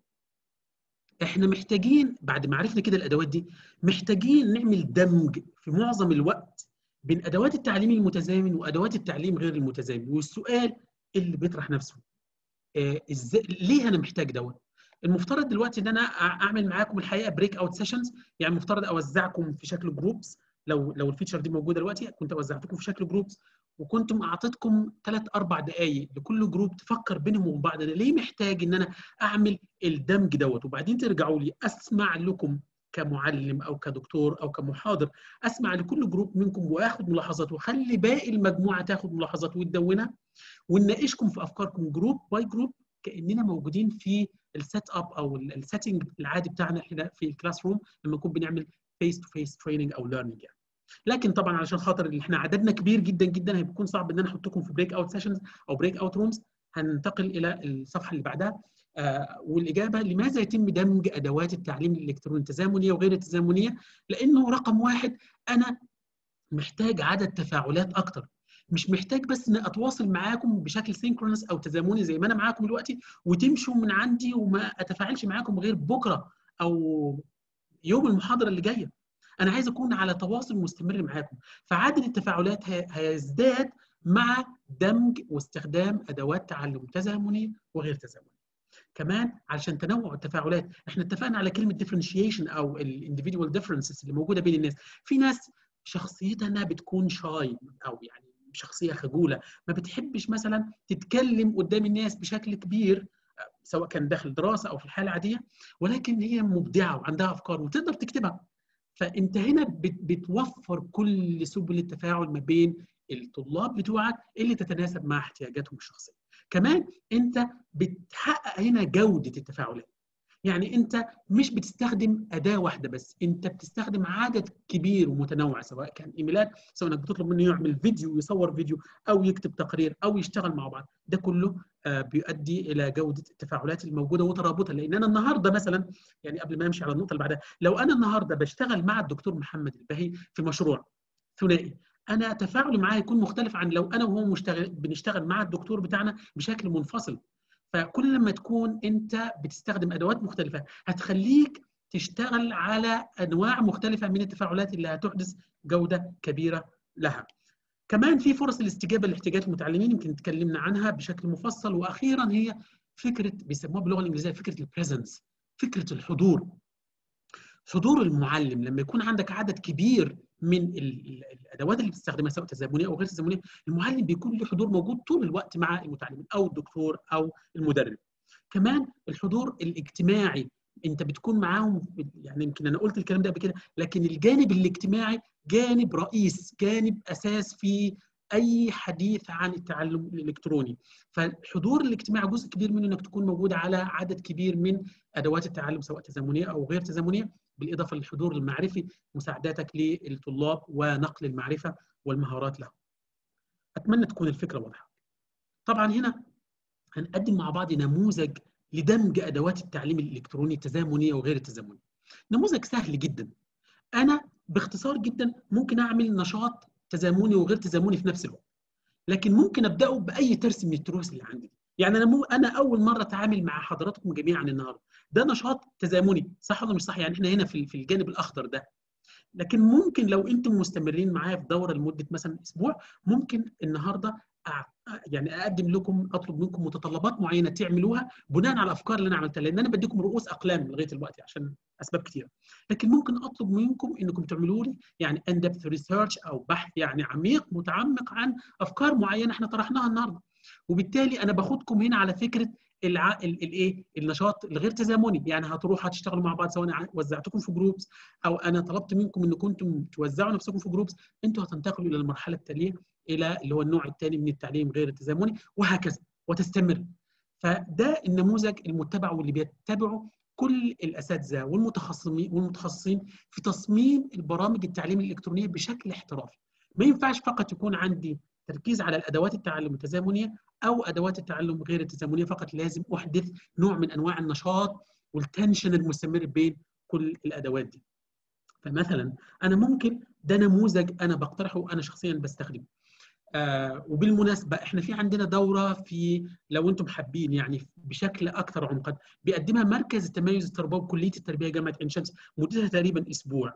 S2: احنا محتاجين بعد ما عرفنا كده الادوات دي محتاجين نعمل دمج في معظم الوقت بين ادوات التعليم المتزامن وادوات التعليم غير المتزامن والسؤال اللي بيطرح نفسه آه ازاي ليه انا محتاج دوت؟ المفترض دلوقتي ان انا اعمل معاكم الحقيقه بريك اوت سيشنز يعني المفترض اوزعكم في شكل جروبس لو لو الفيتشر دي موجوده دلوقتي كنت وزعتكم في شكل جروبس وكنتم اعطيتكم ثلاث اربع دقائق لكل جروب تفكر بينهم وبين بعض انا ليه محتاج ان انا اعمل الدمج دوت وبعدين ترجعوا لي اسمع لكم كمعلم او كدكتور او كمحاضر اسمع لكل جروب منكم واخد ملاحظات واخلي باقي المجموعه تاخد ملاحظات وتدونها ونناقشكم في افكاركم جروب باي جروب كاننا موجودين في السيت اب او السيتنج العادي بتاعنا احنا في الكلاس روم لما نكون بنعمل فيس تو فيس تريننج او ليرنينج يعني. لكن طبعا علشان خاطر اللي احنا عددنا كبير جدا جدا هيكون صعب ان انا احطكم في بريك اوت سيشنز او بريك اوت رومز هننتقل الى الصفحه اللي بعدها آه والاجابه لماذا يتم دمج ادوات التعليم الالكتروني التزامنيه وغير التزامنيه؟ لانه رقم واحد انا محتاج عدد تفاعلات اكتر مش محتاج بس ان اتواصل معاكم بشكل سينكرونس او تزامني زي ما انا معاكم دلوقتي وتمشوا من عندي وما اتفاعلش معاكم غير بكره او يوم المحاضره اللي جايه انا عايز اكون على تواصل مستمر معاكم فعدد التفاعلات هيزداد مع دمج واستخدام ادوات تعلم تزامنيه وغير تزامنيه كمان علشان تنوع التفاعلات احنا اتفقنا على كلمه differentiation او الانديفيدوال differences اللي موجوده بين الناس في ناس شخصيتها بتكون شاي او يعني شخصيه خجوله ما بتحبش مثلا تتكلم قدام الناس بشكل كبير سواء كان داخل دراسه او في الحاله العاديه ولكن هي مبدعه وعندها افكار وتقدر تكتبها فانت هنا بتوفر كل سبل التفاعل ما بين الطلاب بتوعك اللي تتناسب مع احتياجاتهم الشخصيه كمان انت بتحقق هنا جوده التفاعلات يعني انت مش بتستخدم اداه واحده بس انت بتستخدم عدد كبير ومتنوع سواء كان ايميلات سواء انك بتطلب منه يعمل فيديو ويصور فيديو او يكتب تقرير او يشتغل مع بعض ده كله آه بيؤدي الى جوده التفاعلات الموجوده وترابطها لان انا النهارده مثلا يعني قبل ما امشي على النقطه اللي بعدها لو انا النهارده بشتغل مع الدكتور محمد البهي في مشروع ثنائي انا تفاعلي معاه يكون مختلف عن لو انا وهو مشتغل بنشتغل مع الدكتور بتاعنا بشكل منفصل فكل لما تكون انت بتستخدم ادوات مختلفه هتخليك تشتغل على انواع مختلفه من التفاعلات اللي هتحدث جوده كبيره لها. كمان في فرص الاستجابه لاحتياجات المتعلمين يمكن اتكلمنا عنها بشكل مفصل واخيرا هي فكره بيسموها باللغه الانجليزيه فكره البريزنس فكره الحضور. حضور المعلم لما يكون عندك عدد كبير من الادوات اللي بتستخدمها سواء تزامنيه او غير تزامنيه المعلم بيكون له حضور موجود طول الوقت مع المتعلمين او الدكتور او المدرب كمان الحضور الاجتماعي انت بتكون معاهم يعني يمكن انا قلت الكلام ده قبل كده لكن الجانب الاجتماعي جانب رئيس جانب اساس في اي حديث عن التعلم الالكتروني فالحضور الاجتماعي جزء كبير منه انك تكون موجود على عدد كبير من ادوات التعلم سواء تزامنيه او غير تزامنيه بالاضافه للحضور المعرفي مساعدتك للطلاب ونقل المعرفه والمهارات لهم. اتمنى تكون الفكره واضحه. طبعا هنا هنقدم مع بعض نموذج لدمج ادوات التعليم الالكتروني التزامنيه وغير التزامنيه. نموذج سهل جدا. انا باختصار جدا ممكن اعمل نشاط تزامني وغير تزامني في نفس الوقت. لكن ممكن ابداه باي ترس من التروس اللي عندي. يعني انا مو انا اول مره اتعامل مع حضراتكم جميعا النهارده ده نشاط تزامني صح ولا مش صح يعني احنا هنا في في الجانب الاخضر ده لكن ممكن لو انتم مستمرين معايا في دوره لمده مثلا اسبوع ممكن النهارده يعني اقدم لكم اطلب منكم متطلبات معينه تعملوها بناء على الافكار اللي انا عملتها لان انا بديكم رؤوس اقلام لغايه دلوقتي عشان اسباب كثيره لكن ممكن اطلب منكم انكم تعملوا لي يعني ان ديبث ريسيرش او بحث يعني عميق متعمق عن افكار معينه احنا طرحناها النهارده وبالتالي انا باخدكم هنا على فكره الع... الايه النشاط الغير تزامني يعني هتروحوا هتشتغلوا مع بعض سواء وزعتكم في جروبس او انا طلبت منكم انكم انتم توزعوا نفسكم في جروبس انتوا هتنتقلوا الى المرحله التاليه الى اللي هو النوع الثاني من التعليم غير التزامني وهكذا وتستمر فده النموذج المتبع واللي بيتبعه كل الاساتذه والمتخصصين والمتخصصين في تصميم البرامج التعليم الالكترونيه بشكل احترافي ما ينفعش فقط يكون عندي تركيز على الادوات التعلم التزامنيه او ادوات التعلم غير التزامنيه فقط لازم احدث نوع من انواع النشاط والتنشن المستمر بين كل الادوات دي فمثلا انا ممكن ده نموذج انا بقترحه وانا شخصيا بستخدمه آه وبالمناسبه احنا في عندنا دوره في لو انتم حابين يعني بشكل اكثر عمقا بيقدمها مركز التميز التربوي بكليه التربيه جامعه عين شمس مدتها تقريبا اسبوع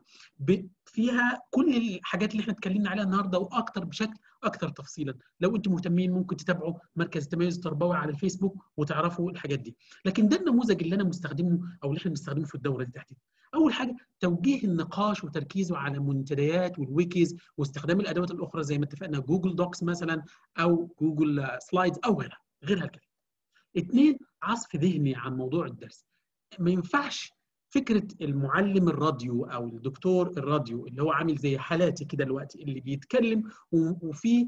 S2: فيها كل الحاجات اللي احنا اتكلمنا عليها النهارده واكثر بشكل اكثر تفصيلا لو انتم مهتمين ممكن تتابعوا مركز التميز التربوي على الفيسبوك وتعرفوا الحاجات دي لكن ده النموذج اللي انا مستخدمه او اللي احنا بنستخدمه في الدوره دي تحديدا اول حاجه توجيه النقاش وتركيزه على المنتديات والويكيز واستخدام الادوات الاخرى زي ما اتفقنا جوجل دوكس مثلا او جوجل سلايدز او غيرها غيرها الكثير اثنين عصف ذهني عن موضوع الدرس ما ينفعش فكره المعلم الراديو او الدكتور الراديو اللي هو عامل زي حالاتي كده دلوقتي اللي بيتكلم وفي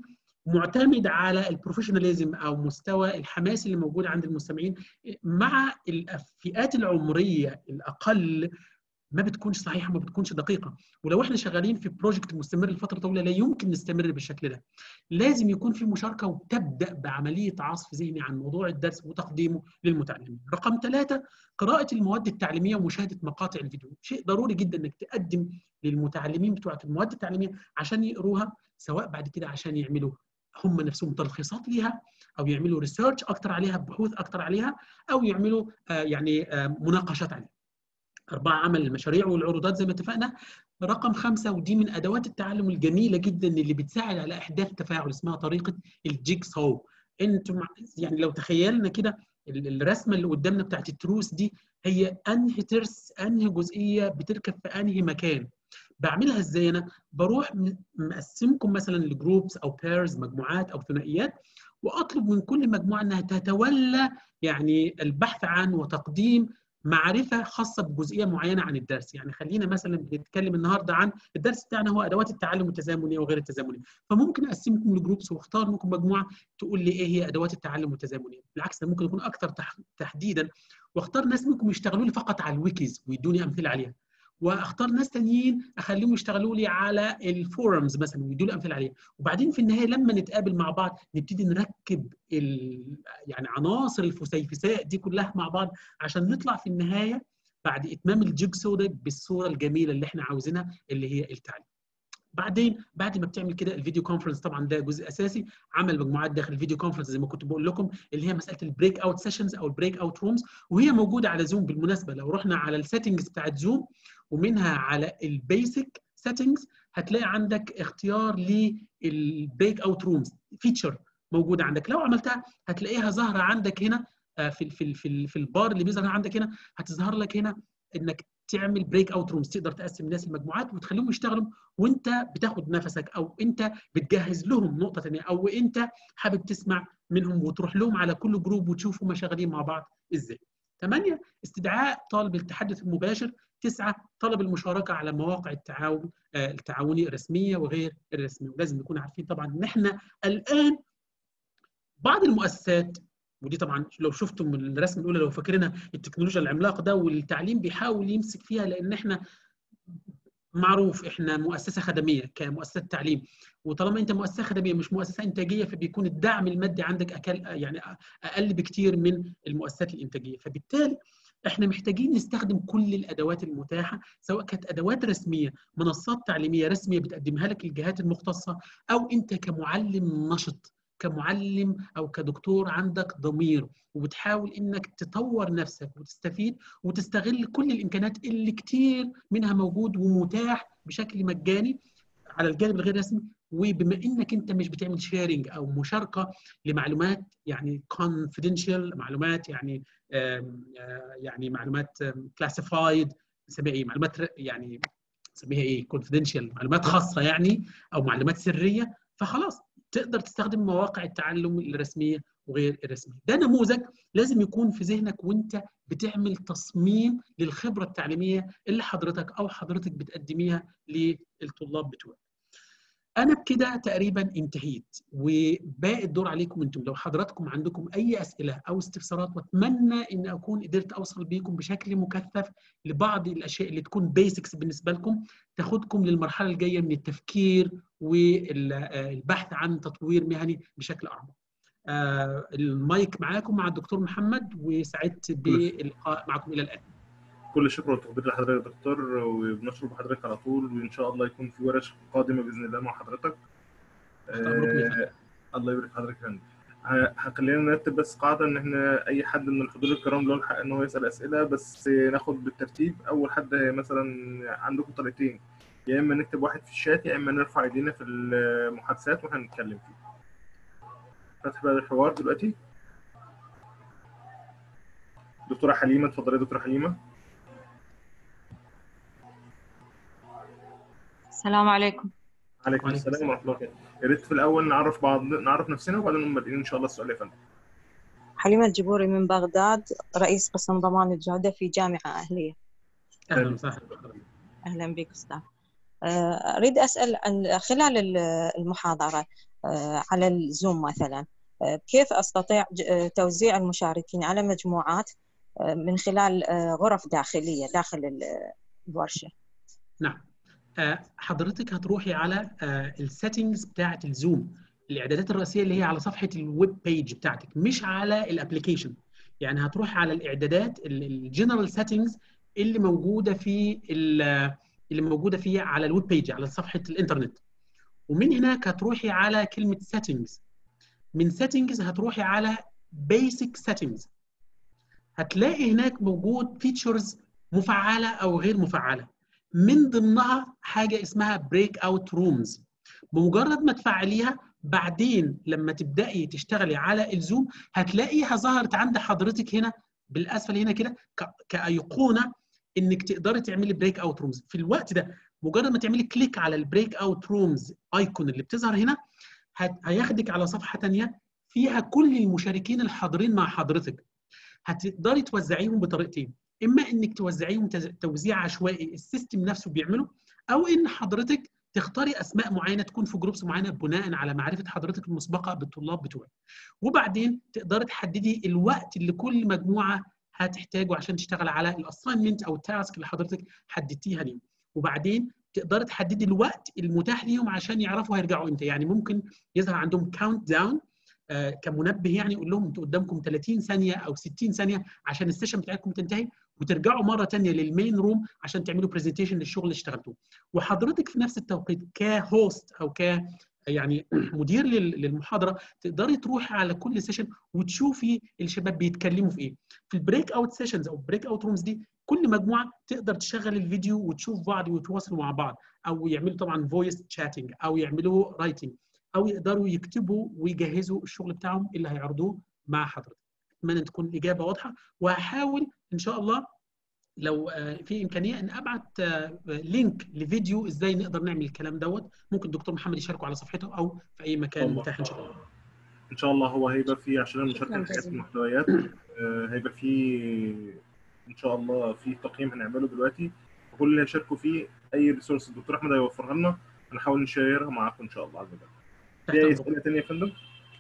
S2: معتمد على البروفيشناليزم او مستوى الحماس اللي موجود عند المستمعين مع الفئات العمريه الاقل ما بتكونش صحيحه ما بتكونش دقيقه ولو احنا شغالين في بروجكت مستمر لفتره طويله لا يمكن نستمر بالشكل ده لازم يكون في مشاركه وتبدا بعمليه عصف ذهني عن موضوع الدرس وتقديمه للمتعلمين رقم ثلاثة قراءه المواد التعليميه ومشاهده مقاطع الفيديو شيء ضروري جدا انك تقدم للمتعلمين بتوعه المواد التعليميه عشان يقروها سواء بعد كده عشان يعملوا هم نفسهم تلخيصات ليها او يعملوا ريسيرش اكتر عليها بحوث اكتر عليها او يعملوا آه يعني آه مناقشات عليها أربعة عمل المشاريع والعروضات زي ما اتفقنا رقم خمسة ودي من أدوات التعلم الجميلة جدا اللي بتساعد على إحداث تفاعل اسمها طريقة الجيكس هو انتم يعني لو تخيلنا كده الرسمة اللي قدامنا بتاعت التروس دي هي أنهي ترس أنهي جزئية بتركب في أنهي مكان بعملها ازاي انا بروح مقسمكم مثلا لجروبس او بيرز مجموعات او ثنائيات واطلب من كل مجموعه انها تتولى يعني البحث عن وتقديم معرفه خاصه بجزئيه معينه عن الدرس يعني خلينا مثلا بنتكلم النهارده عن الدرس بتاعنا هو ادوات التعلم التزامني وغير التزامني فممكن اقسمكم لجروبس واختار منكم مجموعه تقول لي ايه هي ادوات التعلم التزامني بالعكس ممكن يكون اكثر تحديدا واختار ناس منكم يشتغلوا لي فقط على الويكيز ويدوني امثله عليها واختار ناس تانيين اخليهم يشتغلوا لي على الفورمز مثلا ويدوا لي امثله عليها وبعدين في النهايه لما نتقابل مع بعض نبتدي نركب ال... يعني عناصر الفسيفساء دي كلها مع بعض عشان نطلع في النهايه بعد اتمام الجيكسو ده بالصوره الجميله اللي احنا عاوزينها اللي هي التعليم بعدين بعد ما بتعمل كده الفيديو كونفرنس طبعا ده جزء اساسي عمل مجموعات داخل الفيديو كونفرنس زي ما كنت بقول لكم اللي هي مساله البريك اوت سيشنز او البريك اوت رومز وهي موجوده على زوم بالمناسبه لو رحنا على السيتنجز بتاعت زوم ومنها على البيسك سيتنجز هتلاقي عندك اختيار للبريك اوت رومز فيتشر موجوده عندك لو عملتها هتلاقيها ظاهره عندك هنا في في في, في البار اللي بيظهر عندك هنا هتظهر لك هنا انك تعمل بريك اوت رومز تقدر تقسم الناس المجموعات وتخليهم يشتغلوا وانت بتاخد نفسك او انت بتجهز لهم نقطه ثانيه او انت حابب تسمع منهم وتروح لهم على كل جروب وتشوف هم شغالين مع بعض ازاي. ثمانيه استدعاء طالب التحدث المباشر تسعه طلب المشاركه على مواقع التعاون التعاوني الرسميه وغير الرسميه ولازم نكون عارفين طبعا ان احنا الان بعض المؤسسات ودي طبعا لو شفتم الرسمه الاولى لو فاكرينها التكنولوجيا العملاقه ده والتعليم بيحاول يمسك فيها لان احنا معروف احنا مؤسسه خدميه كمؤسسه تعليم وطالما انت مؤسسه خدميه مش مؤسسه انتاجيه فبيكون الدعم المادي عندك أكل يعني اقل بكتير من المؤسسات الانتاجيه فبالتالي احنا محتاجين نستخدم كل الادوات المتاحه سواء كانت ادوات رسميه منصات تعليميه رسميه بتقدمها لك الجهات المختصه او انت كمعلم نشط كمعلم او كدكتور عندك ضمير وبتحاول انك تطور نفسك وتستفيد وتستغل كل الامكانيات اللي كتير منها موجود ومتاح بشكل مجاني على الجانب الغير رسمي وبما انك انت مش بتعمل شيرنج او مشاركه لمعلومات يعني confidential معلومات يعني يعني معلومات كلاسيفايد نسميها ايه معلومات يعني نسميها ايه confidential معلومات خاصه يعني او معلومات سريه فخلاص تقدر تستخدم مواقع التعلم الرسميه وغير الرسميه. ده نموذج لازم يكون في ذهنك وانت بتعمل تصميم للخبره التعليميه اللي حضرتك او حضرتك بتقدميها للطلاب بتوعك. انا بكده تقريبا انتهيت وباقي الدور عليكم انتم لو حضراتكم عندكم اي اسئله او استفسارات واتمنى ان اكون قدرت اوصل بيكم بشكل مكثف لبعض الاشياء اللي تكون بيسكس بالنسبه لكم تاخدكم للمرحله الجايه من التفكير والبحث عن تطوير مهني بشكل اعمق. المايك معاكم مع الدكتور محمد وسعدت باللقاء معكم الى الان.
S1: كل الشكر والتقدير لحضرتك يا دكتور وبنشكر بحضرتك على طول وان شاء الله يكون في ورش قادمه باذن الله مع حضرتك. آه الله يبارك حضرتك يا فندم. خلينا نرتب بس قاعده ان احنا اي حد من الحضور الكرام له الحق ان هو يسال اسئله بس ناخد بالترتيب اول حد مثلا عندكم طريقتين يا اما نكتب واحد في الشات يا اما نرفع ايدينا في المحادثات واحنا نتكلم فيه. فتح بقى الحوار دلوقتي. دكتوره حليمه اتفضلي يا دكتوره حليمه.
S7: السلام عليكم
S1: عليكم السلام ورحمه الله وبركاته يا ريت في الاول نعرف بعض نعرف نفسنا وبعدين نقوم بادئين ان شاء الله السؤال يا فندم
S7: حليمة الجبوري من بغداد رئيس قسم ضمان الجودة في جامعة أهلية
S2: اهلا وسهلا
S7: أهلا بك أستاذ أريد أسأل خلال المحاضرة آه، على الزوم مثلا آه، كيف أستطيع ج- آه، توزيع المشاركين على مجموعات آه، من خلال آه، غرف داخلية داخل ال- الورشة
S2: نعم آه، حضرتك هتروحي على السيتنجز بتاعه الزوم الاعدادات الرئيسيه اللي هي على صفحه الويب بيج بتاعتك مش على الابلكيشن يعني هتروحي على الاعدادات الجنرال سيتنجز اللي موجوده في ال- اللي موجوده في على الويب بيج على صفحه الانترنت ومن هناك هتروحي على كلمه settings من settings هتروحي على basic settings هتلاقي هناك موجود features مفعله او غير مفعله من ضمنها حاجه اسمها بريك اوت رومز بمجرد ما تفعليها بعدين لما تبداي تشتغلي على الزوم هتلاقيها ظهرت عند حضرتك هنا بالاسفل هنا كده ك- كايقونه انك تقدري تعملي بريك اوت رومز في الوقت ده مجرد ما تعملي كليك على البريك اوت رومز ايكون اللي بتظهر هنا هت- هياخدك على صفحه ثانيه فيها كل المشاركين الحاضرين مع حضرتك هتقدري توزعيهم بطريقتين اما انك توزعيهم تز- توزيع عشوائي السيستم نفسه بيعمله او ان حضرتك تختاري اسماء معينه تكون في جروبس معينه بناء على معرفه حضرتك المسبقه بالطلاب بتوعك وبعدين تقدري تحددي الوقت اللي كل مجموعه هتحتاجه عشان تشتغل على الاساينمنت او التاسك اللي حضرتك حددتيها ليهم وبعدين تقدري تحددي الوقت المتاح ليهم عشان يعرفوا هيرجعوا امتى يعني ممكن يظهر عندهم كاونت داون آه، كمنبه يعني يقول لهم انتوا قدامكم 30 ثانيه او 60 ثانيه عشان السيشن بتاعتكم تنتهي وترجعوا مره ثانيه للمين روم عشان تعملوا برزنتيشن للشغل اللي اشتغلتوه وحضرتك في نفس التوقيت كهوست او ك يعني مدير لل- للمحاضره تقدري تروحي على كل سيشن وتشوفي الشباب بيتكلموا في ايه في البريك اوت سيشنز او البريك اوت رومز دي كل مجموعه تقدر تشغل الفيديو وتشوف بعض ويتواصلوا مع بعض او يعملوا طبعا فويس تشاتنج او يعملوا رايتنج او يقدروا يكتبوا ويجهزوا الشغل بتاعهم اللي هيعرضوه مع حضرتك اتمنى تكون الاجابه واضحه وهحاول ان شاء الله لو آه، في امكانيه ان ابعت آه، لينك لفيديو ازاي نقدر نعمل الكلام دوت ممكن الدكتور محمد يشاركه على صفحته او في اي مكان
S1: الله.
S2: متاح ان شاء الله
S1: ان شاء الله هو هيبقى فيه عشان المشاركه
S7: شكراً
S1: في حاجات
S7: جزيلاً.
S1: المحتويات آه، هيبقى فيه ان شاء الله في تقييم هنعمله دلوقتي وكل اللي هيشاركوا فيه اي ريسورس الدكتور احمد هيوفرها لنا هنحاول نشيرها معاكم ان شاء الله عز وجل
S2: تحت
S1: في اي
S2: أمركم.
S1: اسئله ثانيه يا فندم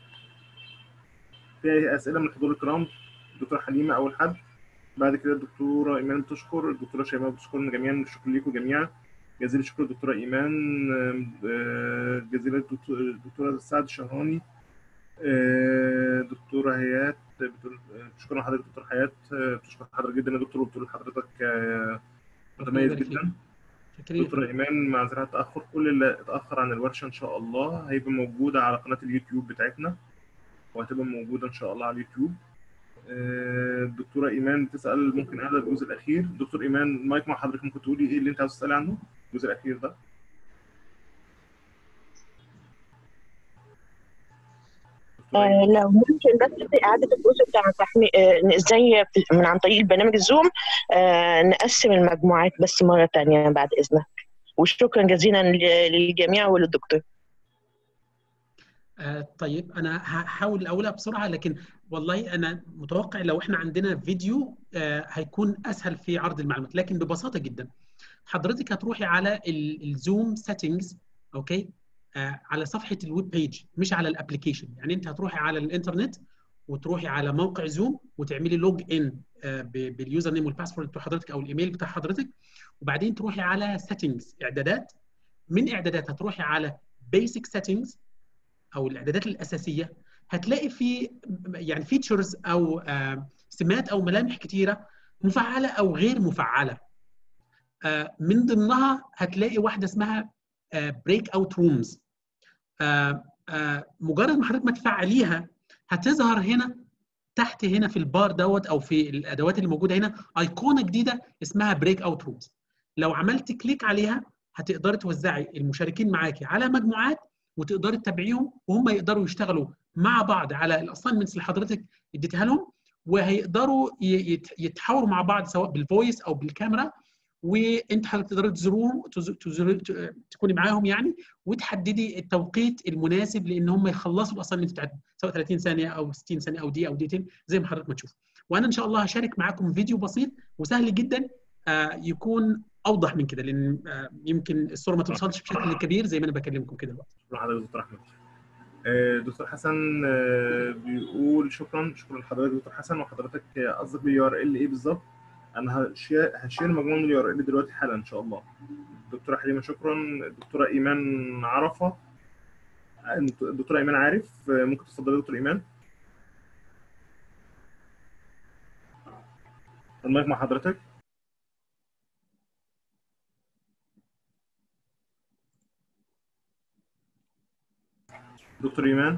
S1: في اي اسئله من الحضور الكرام الدكتوره حليمه اول حد بعد كده الدكتوره ايمان بتشكر الدكتوره شيماء بتشكرنا جميعا شكرا لكم جميعا جزيل الشكر الدكتوره ايمان آه، جزيل الدكتور- الدكتوره سعد الشهراني آه، دكتوره هيات بتقول آه، شكرا لحضرتك دكتور حياه آه، بتشكر حضرتك جدا يا دكتور وبتقول حضرتك آه، متميز
S2: يبارك فيك.
S1: جدا
S2: شكرا
S1: دكتور ايمان معذره التاخر كل اللي اتاخر عن الورشه ان شاء الله هيبقى موجوده على قناه اليوتيوب بتاعتنا وهتبقى موجوده ان شاء الله على اليوتيوب آه، الدكتوره ايمان بتسال ممكن اعلى الجزء الاخير دكتور ايمان المايك مع حضرتك ممكن تقولي ايه اللي انت عاوز تسالي عنه الجزء الاخير ده دكتورة إيمان.
S8: آه، لو ممكن بس إعادة الجزء بتاع تحمي آه، إزاي في- من عن طريق البرنامج الزوم آه، نقسم المجموعات بس مرة تانية بعد إذنك وشكرا جزيلا ل- للجميع وللدكتور
S2: آه طيب انا هحاول اقولها بسرعه لكن والله انا متوقع لو احنا عندنا فيديو آه هيكون اسهل في عرض المعلومات لكن ببساطه جدا حضرتك هتروحي على الزوم سيتنجز اوكي آه على صفحه الويب بيج مش على الابلكيشن يعني انت هتروحي على الانترنت وتروحي على موقع زوم وتعملي لوج ان آه ب- باليوزر نيم والباسورد بتاع حضرتك او الايميل بتاع حضرتك وبعدين تروحي على سيتنجز اعدادات من اعدادات هتروحي على بيسك سيتنجز او الاعدادات الاساسيه هتلاقي في يعني فيتشرز او آه، سمات او ملامح كتيره مفعله او غير مفعله آه، من ضمنها هتلاقي واحده اسمها بريك اوت رومز مجرد ما حضرتك ما تفعليها هتظهر هنا تحت هنا في البار دوت او في الادوات اللي موجوده هنا ايقونه جديده اسمها بريك اوت رومز لو عملت كليك عليها هتقدري توزعي المشاركين معاكي على مجموعات وتقدري تتابعيهم وهم يقدروا يشتغلوا مع بعض على الاساينمنتس اللي حضرتك اديتها لهم وهيقدروا ي- يت- يتحاوروا مع بعض سواء بالفويس او بالكاميرا وانت حضرتك تقدري تزوروهم تز- تزور- ت- تكوني معاهم يعني وتحددي التوقيت المناسب لان هم يخلصوا الاساينمنت بتاعتهم سواء 30 ثانيه او 60 ثانيه او دقيقه او دقيقتين زي ما حضرتك ما تشوف وانا ان شاء الله هشارك معاكم فيديو بسيط وسهل جدا آه، يكون اوضح من كده لان آه، يمكن الصوره ما توصلش بشكل كبير زي ما انا بكلمكم كده دلوقتي
S1: شكرا لحضرتك يا دكتور احمد آه، دكتور حسن آه، بيقول شكرا شكرا لحضرتك دكتور حسن وحضرتك آه، قصدك باليو ار ال ايه بالظبط انا هشير هشير مجموعه من اليو ار ال دلوقتي حالا ان شاء الله دكتوره حليمه شكرا دكتوره ايمان عرفه آه، دكتوره ايمان عارف آه، ممكن تفضلي دكتور ايمان المايك مع حضرتك دكتور ايمان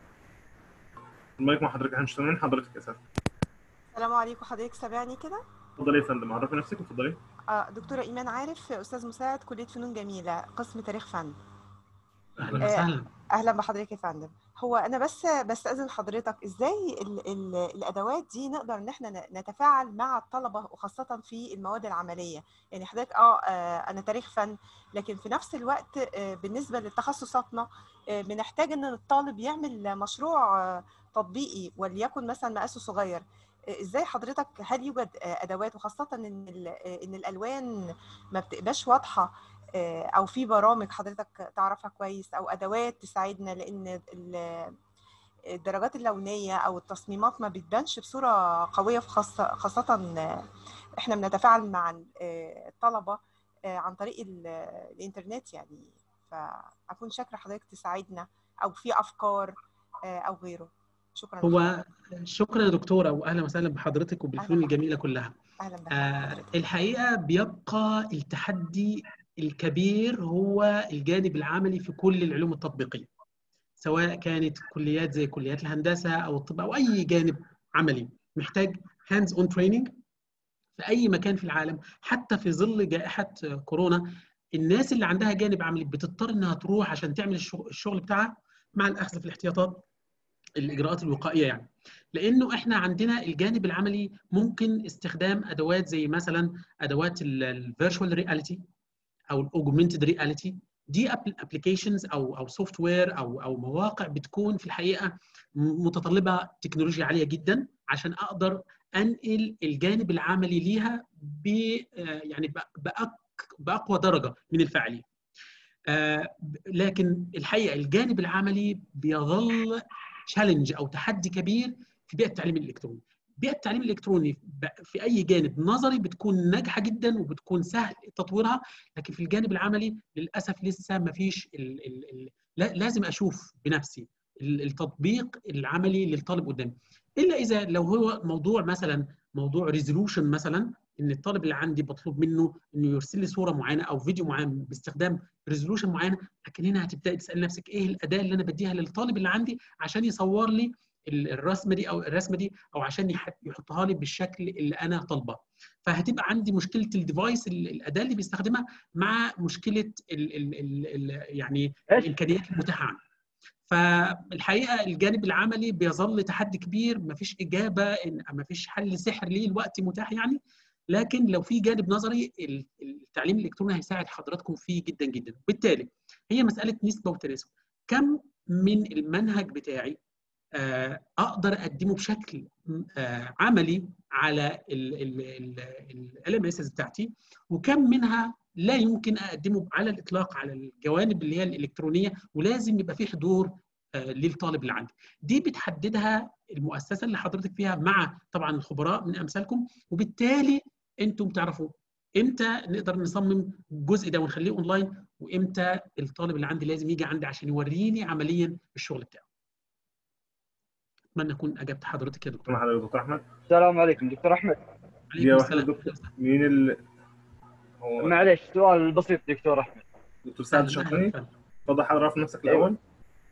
S1: المايك مع حضرتك احنا مش سامعين حضرتك اسف
S9: السلام عليكم حضرتك سامعني كده
S1: اتفضلي يا فندم عرفي نفسك اتفضلي
S9: آه دكتورة إيمان عارف أستاذ مساعد كلية فنون جميلة قسم تاريخ فن
S2: اهلا
S9: آه،
S2: وسهلا
S9: أهلا بحضرتك يا فندم هو أنا بس بستأذن حضرتك إزاي ال ال الأدوات دي نقدر إن إحنا ن- نتفاعل مع الطلبة وخاصة في المواد العملية يعني حضرتك آه آه، أنا تاريخ فن لكن في نفس الوقت آه، بالنسبة لتخصصاتنا آه، بنحتاج إن الطالب يعمل مشروع آه، تطبيقي وليكن مثلا مقاسه صغير آه، ازاي حضرتك هل يوجد آه، ادوات وخاصه ان ال- آه، ان الالوان ما بتبقاش واضحه آه، او في برامج حضرتك تعرفها كويس او ادوات تساعدنا لان ال- الدرجات اللونيه او التصميمات ما بتبانش بصوره قويه في خاصه خاصه آه، احنا بنتفاعل مع ال- آه، الطلبه آه، عن طريق ال- الانترنت يعني فاكون شاكره حضرتك تساعدنا او في افكار آه، او غيره شكرا
S2: هو
S9: لحضرتك.
S2: شكرا يا دكتوره واهلا وسهلا بحضرتك وبالفنون
S9: أهلاً
S2: الجميله كلها
S9: اهلا بك
S2: آه
S9: حضرتك
S2: الحقيقه بيبقى التحدي الكبير هو الجانب العملي في كل العلوم التطبيقيه سواء كانت كليات زي كليات الهندسه او الطب او اي جانب عملي محتاج هاندز اون تريننج في اي مكان في العالم حتى في ظل جائحه كورونا الناس اللي عندها جانب عملي بتضطر انها تروح عشان تعمل الشغل الشغل بتاعها مع الاخذ في الاحتياطات الاجراءات الوقائيه يعني لانه احنا عندنا الجانب العملي ممكن استخدام ادوات زي مثلا ادوات الفيرتشوال رياليتي او الاوجمنتد رياليتي دي ابلكيشنز او او سوفت وير او او مواقع بتكون في الحقيقه متطلبه تكنولوجيا عاليه جدا عشان اقدر انقل الجانب العملي ليها ب يعني بأق- باقوى درجه من الفاعليه. آه، لكن الحقيقه الجانب العملي بيظل تشالنج او تحدي كبير في بيئه التعليم الالكتروني. بيئه التعليم الالكتروني ب- في اي جانب نظري بتكون ناجحه جدا وبتكون سهل تطويرها لكن في الجانب العملي للاسف لسه ما فيش ال ال ال لا- لازم اشوف بنفسي ال- التطبيق العملي للطالب قدامي الا اذا لو هو موضوع مثلا موضوع ريزولوشن مثلا ان الطالب اللي عندي بطلب منه انه يرسل لي صوره معينه او فيديو معين باستخدام ريزولوشن معينه لكن هنا هتبداي تسال نفسك ايه الاداه اللي انا بديها للطالب اللي عندي عشان يصور لي ال- الرسمه دي او الرسمه دي او عشان يح- يحطها لي بالشكل اللي انا طالبه فهتبقى عندي مشكله الديفايس ال- الاداه اللي بيستخدمها مع مشكله ال ال ال ال يعني الامكانيات المتاحه عنده فالحقيقه الجانب العملي بيظل تحدي كبير مفيش اجابه إن- مفيش حل سحر ليه الوقت متاح يعني لكن لو في جانب نظري ال- التعليم الالكتروني هيساعد حضراتكم فيه جدا جدا بالتالي هي مساله نسبه وتناسب كم من المنهج بتاعي آه، اقدر اقدمه بشكل آه، عملي على ال ام اس بتاعتي وكم منها لا يمكن اقدمه على الاطلاق على الجوانب اللي هي الالكترونيه ولازم يبقى في حضور آه، للطالب اللي عندي دي بتحددها المؤسسه اللي حضرتك فيها مع طبعا الخبراء من امثالكم وبالتالي انتم تعرفوا امتى نقدر نصمم الجزء ده ونخليه اونلاين وامتى الطالب اللي عندي لازم يجي عندي عشان يوريني عمليا الشغل بتاعه اتمنى اكون اجبت حضرتك يا دكتور
S1: مع حضرتك دكتور احمد
S10: السلام عليكم دكتور احمد
S1: دقيقه
S2: عليكم
S1: واحده
S2: السلام
S1: دكتور مين ال هو
S10: معلش سؤال بسيط دكتور احمد
S1: دكتور سعد
S2: أهلاً، أهلاً
S1: شرطني
S2: وسهلاً.
S1: اتفضل حضرتك نفسك
S10: أيوة.
S1: الاول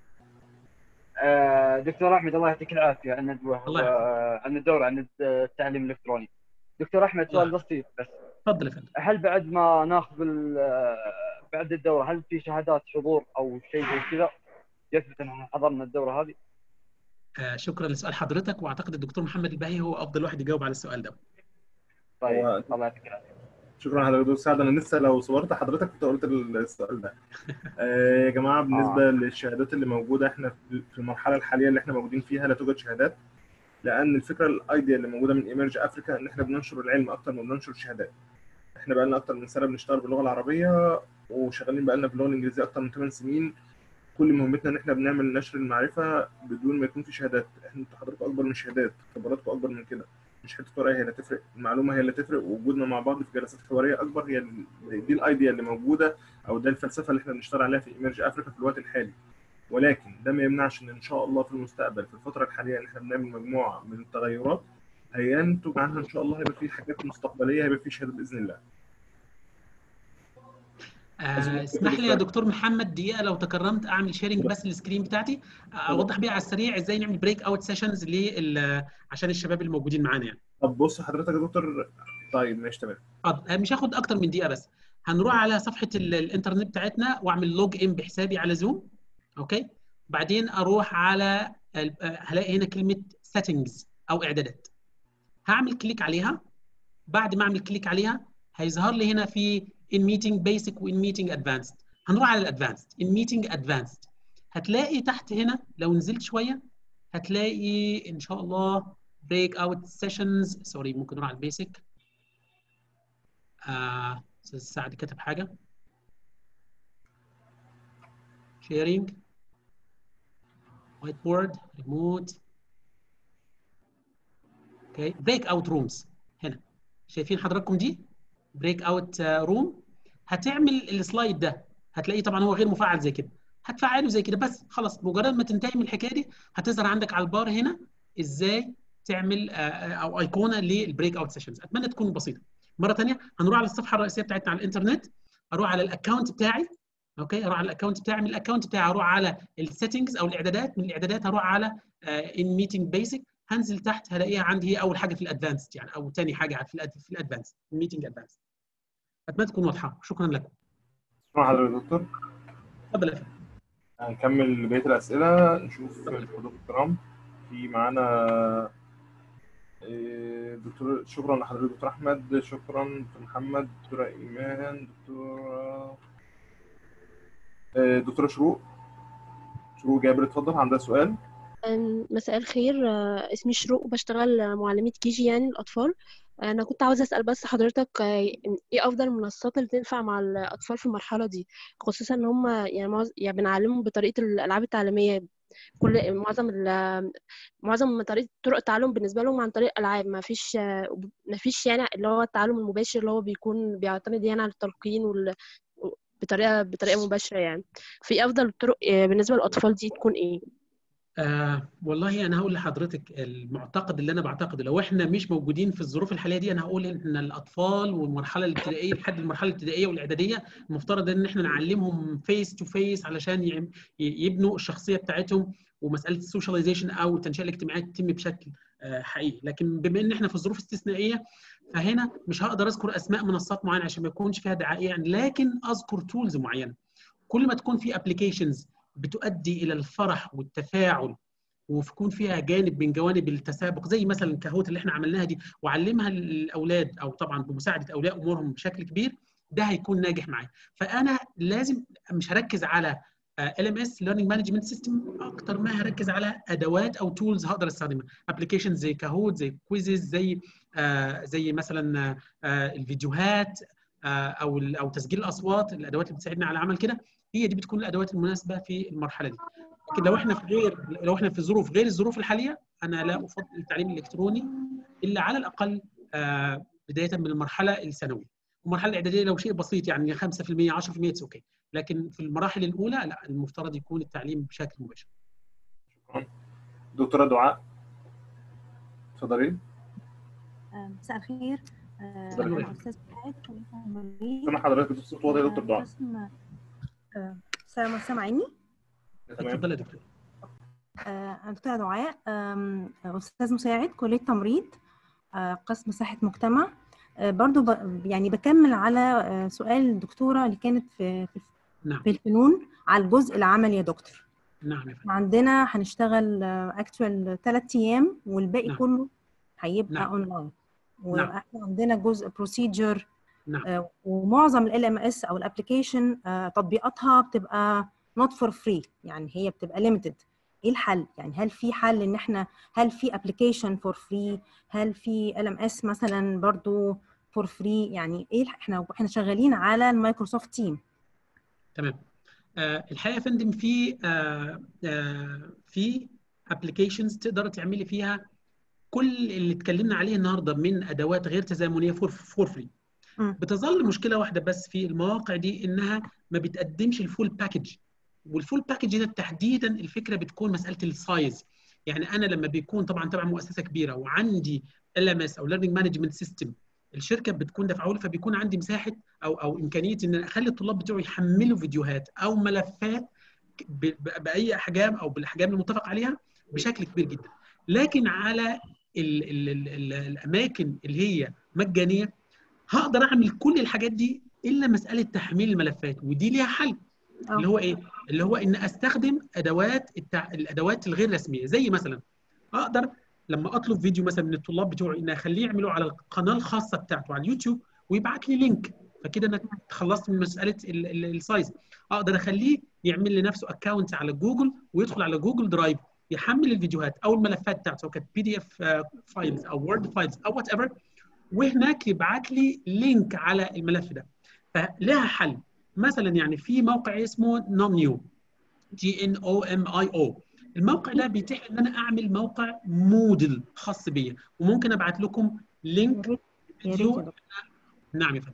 S10: آه، دكتور احمد الله يعطيك العافيه عن الدوره
S2: الله يعافيك.
S10: آه، عن الدوره عن التعليم الالكتروني دكتور احمد سؤال
S2: الله
S10: بسيط بس
S2: اتفضل يا فندم
S10: هل بعد ما ناخذ ال- آه، بعد الدوره هل في شهادات حضور او شيء زي كذا يثبت ان احنا حضرنا الدوره هذه؟
S2: آه شكرا لسؤال حضرتك واعتقد الدكتور محمد الباهي هو افضل واحد يجاوب على السؤال ده
S10: طيب
S1: هو-
S10: الله يعطيك العافيه
S1: شكرا حضرتك دكتور سعد انا لسه لو صورت حضرتك كنت قلت السؤال ده آه يا جماعه بالنسبه
S10: آه.
S1: للشهادات اللي موجوده احنا في في المرحله الحاليه اللي احنا موجودين فيها لا توجد شهادات لان الفكره الايديا اللي موجوده من ايمرج افريكا ان احنا بننشر العلم اكتر ما بننشر الشهادات احنا بقى لنا اكتر من سنه بنشتغل باللغه العربيه وشغالين بقى لنا باللغه الانجليزيه اكتر من 8 سنين كل مهمتنا ان احنا بنعمل نشر المعرفه بدون ما يكون في شهادات احنا انتوا حضراتكم اكبر من شهادات خبراتكم اكبر من كده مش حته ورقه هي اللي تفرق المعلومه هي اللي تفرق ووجودنا مع بعض في جلسات حواريه اكبر هي ال- دي الايديا اللي موجوده او ده الفلسفه اللي احنا بنشتغل عليها في ايمرج افريكا في الوقت الحالي ولكن ده ما يمنعش ان ان شاء الله في المستقبل في الفتره الحاليه ان احنا بنعمل مجموعه من التغيرات هينتج عنها ان شاء الله هيبقى في حاجات مستقبليه هيبقى في شهاده باذن الله
S2: آه، اسمح لي يا دكتور محمد دقيقه لو تكرمت اعمل شيرنج بس السكرين بتاعتي آه، اوضح بيها على السريع ازاي نعمل بريك اوت سيشنز عشان الشباب الموجودين معانا يعني
S1: طب بص حضرتك يا دكتور طيب ماشي تمام
S2: اتفضل آه، مش هاخد اكتر من دقيقه بس هنروح على صفحه ال- الانترنت بتاعتنا واعمل لوج ان بحسابي على زوم اوكي بعدين اروح على ال- آه، هلاقي هنا كلمه settings او اعدادات هعمل كليك عليها بعد ما اعمل كليك عليها هيظهر لي هنا في in meeting basic و in meeting advanced هنروح على الادفانسد in meeting advanced هتلاقي تحت هنا لو نزلت شويه هتلاقي ان شاء الله break out sessions سوري ممكن نروح على البيسك آه استاذ سعد كتب حاجه sharing whiteboard remote اوكي break out rooms هنا شايفين حضراتكم دي بريك اوت روم هتعمل السلايد ده هتلاقيه طبعا هو غير مفعل زي كده هتفعله زي كده بس خلاص مجرد ما تنتهي من الحكايه دي هتظهر عندك على البار هنا ازاي تعمل آه، آه، او ايقونه للبريك اوت سيشنز اتمنى تكون بسيطه مره ثانيه هنروح على الصفحه الرئيسيه بتاعتنا على الانترنت اروح على الاكونت بتاعي اوكي اروح على الاكونت بتاعي من الاكونت بتاعي اروح على السيتنجز او الاعدادات من الاعدادات هروح على ان ميتنج بيسك هنزل تحت هلاقيها عندي هي اول حاجه في الادفانسد يعني او ثاني حاجه في الأد- في الادفانسد ميتنج ادفانسد اتمنى تكون واضحه شكرا لكم
S1: شكرا حضرتك يا دكتور
S2: اتفضل يا فندم
S1: هنكمل بقيه الاسئله نشوف الحضور الكرام في معانا إيه، دكتور شكرا لحضرتك دكتور احمد شكرا دكتور محمد دكتوره ايمان دكتوره إيه، دكتوره شروق شروق جابر اتفضل عندها سؤال
S6: أم، مساء الخير آه، اسمي شروق وبشتغل معلمة كيجي يعني الأطفال أنا كنت عاوزة أسأل بس حضرتك آه، إيه أفضل المنصات اللي تنفع مع الأطفال في المرحلة دي خصوصا إن هم يعني, معظ... يعني بنعلمهم بطريقة الألعاب التعليمية كل معظم ال... معظم طريقة طرق التعلم بالنسبة لهم عن طريق ألعاب ما فيش ما فيش يعني اللي هو التعلم المباشر اللي هو بيكون بيعتمد يعني على التلقين وال... بطريقة بطريقة مباشرة يعني في أفضل الطرق آه، بالنسبة للأطفال دي تكون إيه؟
S2: آه والله انا هقول لحضرتك المعتقد اللي انا بعتقده لو احنا مش موجودين في الظروف الحاليه دي انا هقول ان الاطفال والمرحله الابتدائيه لحد المرحله الابتدائيه والاعداديه المفترض ان احنا نعلمهم فيس تو فيس علشان يعم- ي- يبنوا الشخصيه بتاعتهم ومساله السوشياليزيشن او التنشئه الاجتماعيه تتم بشكل آه، حقيقي لكن بما ان احنا في ظروف استثنائيه فهنا مش هقدر اذكر اسماء منصات معينه عشان ما يكونش فيها دعائيه يعني لكن اذكر تولز معينه كل ما تكون في ابلكيشنز بتؤدي الى الفرح والتفاعل ويكون فيها جانب من جوانب التسابق زي مثلا كهوت اللي احنا عملناها دي وعلمها الاولاد او طبعا بمساعده اولياء امورهم بشكل كبير ده هيكون ناجح معايا فانا لازم مش هركز على ال ام اس ليرنينج مانجمنت سيستم اكتر ما هركز على ادوات او تولز هقدر استخدمها ابلكيشن زي كهوت زي كويزز زي آه زي مثلا آه الفيديوهات آه او ال- او تسجيل الاصوات الادوات اللي بتساعدنا على عمل كده هي دي بتكون الادوات المناسبه في المرحله دي لكن لو احنا في غير لو احنا في ظروف غير الظروف الحاليه انا لا افضل التعليم الالكتروني الا على الاقل آه بدايه من المرحله الثانويه المرحله الاعداديه لو شيء بسيط يعني 5% 10% اتس اوكي لكن في المراحل الاولى لا المفترض يكون التعليم بشكل مباشر
S1: دكتوره دعاء اتفضلي
S11: آه، مساء الخير آه،
S1: اتفضلي.
S11: أنا أستاذ سعيد مريض
S1: سامع حضرتك الصوت واضح يا دكتور دعاء
S11: قسم آه، سامع سامعيني
S1: تمام
S2: اتفضل يا دكتور
S11: آه، أنا دكتورة دعاء آم، أستاذ مساعد كلية تمريض آه، قسم صحة مجتمع آه، برضو ب- يعني بكمل على آه، سؤال الدكتورة اللي كانت في في-
S2: نعم
S11: في الفنون على الجزء العملي يا دكتور
S2: نعم يا فندم
S11: عندنا هنشتغل اكتوال ثلاث ايام والباقي
S2: نعم.
S11: كله هيبقى
S2: نعم.
S11: اونلاين واحنا عندنا جزء بروسيجر
S2: نعم
S11: ومعظم ال ام اس او الابلكيشن تطبيقاتها بتبقى not for free يعني هي بتبقى limited ايه الحل يعني هل في حل ان احنا هل في ابلكيشن فور فري هل في ال ام اس مثلا برضو فور فري يعني ايه الح- احنا احنا شغالين على المايكروسوفت تيم
S2: تمام آه الحقيقه يا فندم في آه آه في ابلكيشنز تقدر تعملي فيها كل اللي اتكلمنا عليه النهارده من ادوات غير تزامنيه فور فور فري بتظل مشكله واحده بس في المواقع دي انها ما بتقدمش الفول باكج والفول باكج ده تحديدا الفكره بتكون مساله السايز يعني انا لما بيكون طبعا تبع مؤسسه كبيره وعندي ال ام اس او ليرنينج مانجمنت سيستم الشركه بتكون دافعه لي فبيكون عندي مساحه او او امكانيه ان اخلي الطلاب بتوعي يحملوا فيديوهات او ملفات باي احجام او بالاحجام المتفق عليها بشكل كبير جدا لكن على ال ال ال ال الاماكن اللي هي مجانيه هقدر اعمل كل الحاجات دي الا مساله تحميل الملفات ودي ليها حل أوه. اللي هو ايه اللي هو ان استخدم ادوات التع... الادوات الغير رسميه زي مثلا اقدر لما اطلب فيديو مثلا من الطلاب بتوعي ان اخليه يعمله على القناه الخاصه بتاعته على اليوتيوب ويبعت لي لينك فكده انا تخلصت من مساله السايز اقدر اخليه يعمل لنفسه اكونت على جوجل ويدخل على جوجل درايف يحمل الفيديوهات او الملفات بتاعته سواء كانت بي دي اف فايلز او وورد فايلز او وات ايفر وهناك يبعت لي لينك على الملف ده فلها حل مثلا يعني في موقع اسمه نوميو جي ان او ام اي او الموقع ده بيتيح ان انا اعمل موقع موديل خاص بيا وممكن ابعت لكم لينك فيديو نعم يا فندم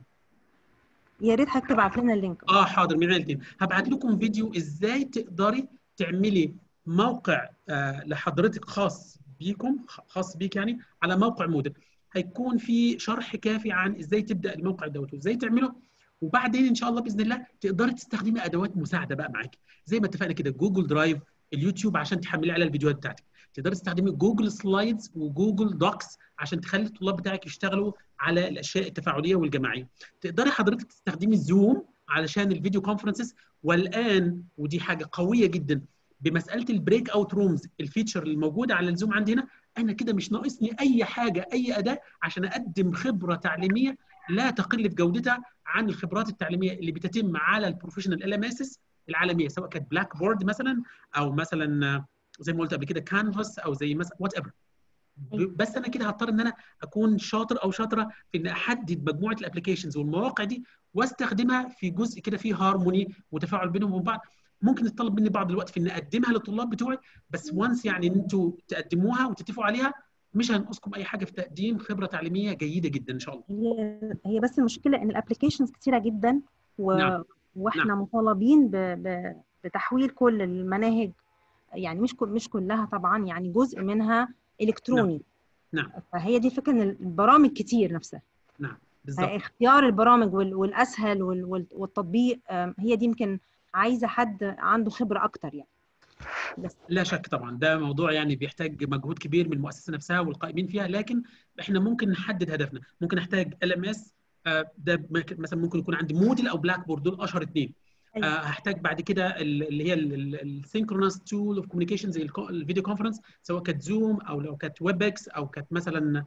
S11: يا ريت حضرتك تبعت لنا اللينك
S2: اه حاضر من الاثنين هبعت لكم فيديو ازاي تقدري تعملي موقع آه لحضرتك خاص بيكم خاص بيك يعني على موقع موديل هيكون في شرح كافي عن ازاي تبدا الموقع دوت وازاي تعمله وبعدين ان شاء الله باذن الله تقدري تستخدمي ادوات مساعده بقى معاكي زي ما اتفقنا كده جوجل درايف اليوتيوب عشان تحملي على الفيديوهات بتاعتك تقدري تستخدمي جوجل سلايدز وجوجل دوكس عشان تخلي الطلاب بتاعك يشتغلوا على الاشياء التفاعليه والجماعيه تقدري حضرتك تستخدمي زوم علشان الفيديو كونفرنسز والان ودي حاجه قويه جدا بمساله البريك اوت رومز الفيتشر الموجوده على الزوم عندي هنا انا كده مش ناقصني اي حاجه اي اداه عشان اقدم خبره تعليميه لا تقل في جودتها عن الخبرات التعليميه اللي بتتم على البروفيشنال ال ام اس العالميه سواء كانت بلاك بورد مثلا او مثلا زي ما قلت قبل كده كانفاس او زي مثلا وات ايفر بس انا كده هضطر ان انا اكون شاطر او شاطره في ان احدد مجموعه الابلكيشنز والمواقع دي واستخدمها في جزء كده فيه هارموني وتفاعل بينهم وبين بعض ممكن يتطلب مني بعض الوقت في ان اقدمها للطلاب بتوعي بس وانس يعني ان انتوا تقدموها وتتفقوا عليها مش هنقصكم اي حاجه في تقديم خبره تعليميه جيده جدا ان شاء الله
S11: هي هي بس المشكله ان الابلكيشنز كتيره جدا و... نعم. واحنا نعم. مطالبين ب... ب... بتحويل كل المناهج يعني مش كل... مش كلها طبعا يعني جزء منها الكتروني
S2: نعم, نعم.
S11: فهي دي الفكره ان البرامج كتير نفسها
S2: نعم بالظبط
S11: اختيار البرامج وال... والاسهل وال... والتطبيق هي دي يمكن عايزه حد عنده خبره اكتر يعني
S2: بس. لا شك طبعا ده موضوع يعني بيحتاج مجهود كبير من المؤسسه نفسها والقائمين فيها لكن احنا ممكن نحدد هدفنا ممكن نحتاج ال ام اس ده مثلا ممكن يكون عندي موديل او بلاك بورد دول اشهر اثنين أيوة. هحتاج بعد كده اللي هي السينكرونس تول اوف كوميونيكيشن زي الفيديو كونفرنس سواء كانت زوم او لو كانت ويب اكس او كانت مثلا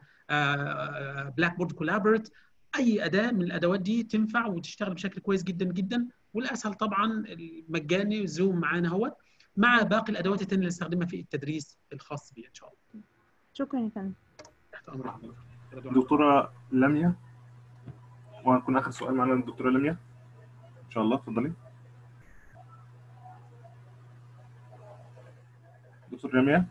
S2: بلاك بورد كولابوريت اي اداه من الادوات دي تنفع وتشتغل بشكل كويس جدا جدا والاسهل طبعا المجاني زوم معانا اهوت مع باقي الادوات الثانيه اللي نستخدمها في التدريس الخاص بي ان شاء الله.
S11: شكرا يا فندم.
S2: تحت امر حضرتك.
S1: دكتوره لميا وهنكون اخر سؤال معنا الدكتوره لميا ان شاء الله اتفضلي. دكتور لميا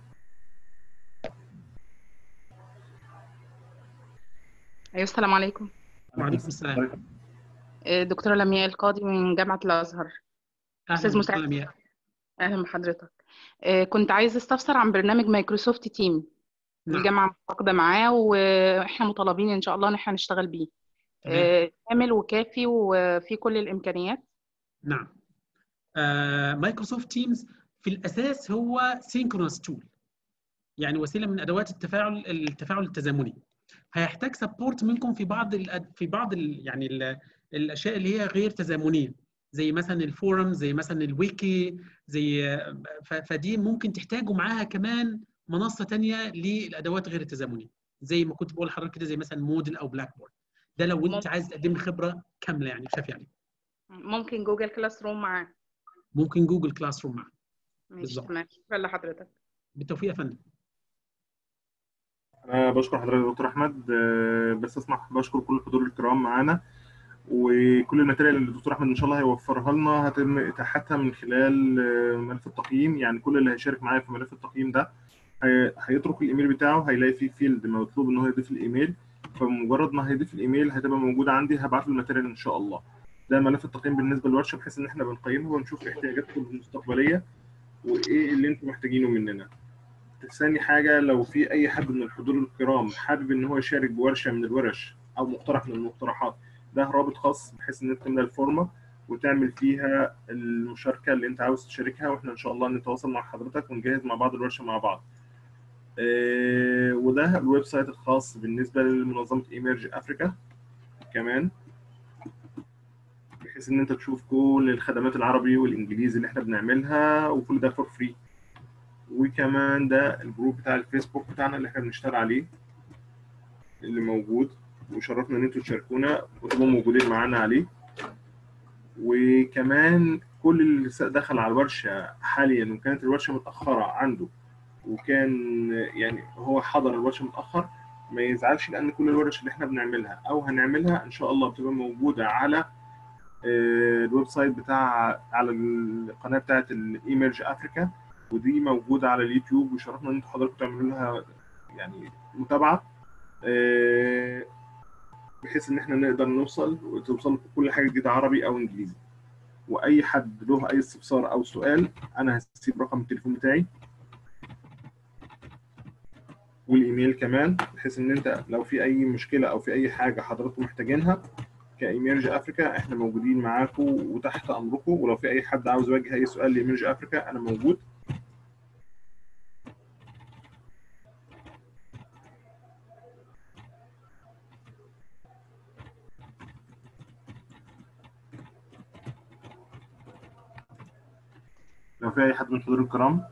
S12: ايوه السلام عليكم.
S2: وعليكم السلام.
S12: دكتوره لمياء القاضي من جامعه الازهر.
S2: استاذ مساعد لمياء.
S12: اهلا بحضرتك كنت عايز استفسر عن برنامج مايكروسوفت تيم نعم. الجامعه متعاقده معاه واحنا مطالبين ان شاء الله ان احنا نشتغل بيه كامل وكافي وفي كل الامكانيات
S2: نعم آه مايكروسوفت تيمز في الاساس هو سينكرونس تول يعني وسيله من ادوات التفاعل التفاعل التزامني هيحتاج سبورت منكم في بعض ال في بعض ال يعني ال الاشياء اللي هي غير تزامنيه زي مثلا الفورم زي مثلا الويكي زي فدي ممكن تحتاجوا معاها كمان منصه ثانيه للادوات غير التزامنيه زي ما كنت بقول لحضرتك كده زي مثلا موديل او بلاك بورد ده لو انت عايز تقدم لي خبره كامله يعني شاف يعني
S12: ممكن جوجل كلاس روم معاه
S2: ممكن جوجل كلاس روم معاه
S12: بالظبط تمام شكرا لحضرتك
S2: بالتوفيق يا فندم
S1: انا بشكر حضرتك يا دكتور احمد بس اسمح بشكر كل الحضور الكرام معانا وكل الماتيريال اللي الدكتور احمد ان شاء الله هيوفرها لنا هتم اتاحتها من خلال آه، ملف التقييم يعني كل اللي هيشارك معايا في ملف التقييم ده هي- هيترك الايميل بتاعه هيلاقي فيه فيلد مطلوب ان هو يضيف الايميل فمجرد ما هيضيف الايميل هتبقى موجوده عندي هبعت له الماتيريال ان شاء الله ده ملف التقييم بالنسبه للورشه بحيث ان احنا بنقيمها ونشوف احتياجاتكم المستقبليه وايه اللي انتم محتاجينه مننا ثاني حاجه لو في اي حد من الحضور الكرام حابب ان هو يشارك بورشه من الورش او مقترح من المقترحات ده رابط خاص بحيث ان انت تملى الفورمه وتعمل فيها المشاركه اللي انت عاوز تشاركها واحنا ان شاء الله نتواصل مع حضرتك ونجهز مع بعض الورشه مع بعض آه، وده الويب سايت الخاص بالنسبه لمنظمه ايميرج افريكا كمان بحيث ان انت تشوف كل الخدمات العربي والانجليزي اللي احنا بنعملها وكل ده فور فري وكمان ده الجروب بتاع الفيسبوك بتاعنا اللي احنا بنشتغل عليه اللي موجود وشرفنا ان انتوا تشاركونا وتبقوا موجودين معانا عليه وكمان كل اللي دخل على الورشه حاليا وكانت الورشه متاخره عنده وكان يعني هو حضر الورشه متاخر ما يزعلش لان كل الورش اللي احنا بنعملها او هنعملها ان شاء الله بتبقى موجوده على آه، الويب سايت بتاع على القناه بتاعت الايمرج افريكا ودي موجوده على اليوتيوب وشرفنا ان انتوا حضراتكم تعملوا لها يعني متابعه آه، بحيث ان احنا نقدر نوصل وتوصل لكم كل حاجه جديده عربي او انجليزي واي حد له اي استفسار او سؤال انا هسيب رقم التليفون بتاعي والايميل كمان بحيث ان انت لو في اي مشكله او في اي حاجه حضراتكم محتاجينها كايميرج افريكا احنا موجودين معاكم وتحت امركم ولو في اي حد عاوز يوجه اي سؤال لايميرج افريكا انا موجود لو في اي حد من الحضور الكرام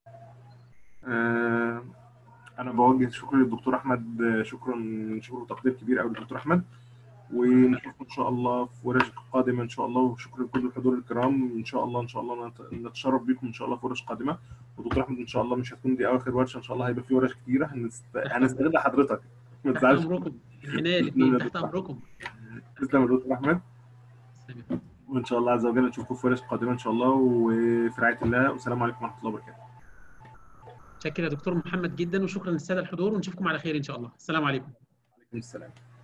S1: آه، انا بوجه شكر للدكتور احمد آه، شكرا شكر وتقدير كبير قوي للدكتور احمد ونشوفكم ان شاء الله في ورش قادمه ان شاء الله وشكرا لكل الحضور الكرام ان شاء الله ان شاء الله نت- نتشرف بيكم ان شاء الله في ورش قادمه ودكتور احمد ان شاء الله مش هتكون دي اخر ورشه ان شاء الله هيبقى في ورش كتيره هنست... هنستغل حضرتك ما
S2: تحت
S1: تزعلش
S2: امركم العنايه الاثنين تحت امركم
S1: تسلم يا دكتور احمد وان شاء الله عز وجل نشوفكم في ورش قادمه ان شاء الله وفي رعايه الله والسلام عليكم ورحمه الله وبركاته
S2: شكرا يا دكتور محمد جدا وشكرا للساده الحضور ونشوفكم على خير ان شاء الله السلام عليكم
S1: وعليكم السلام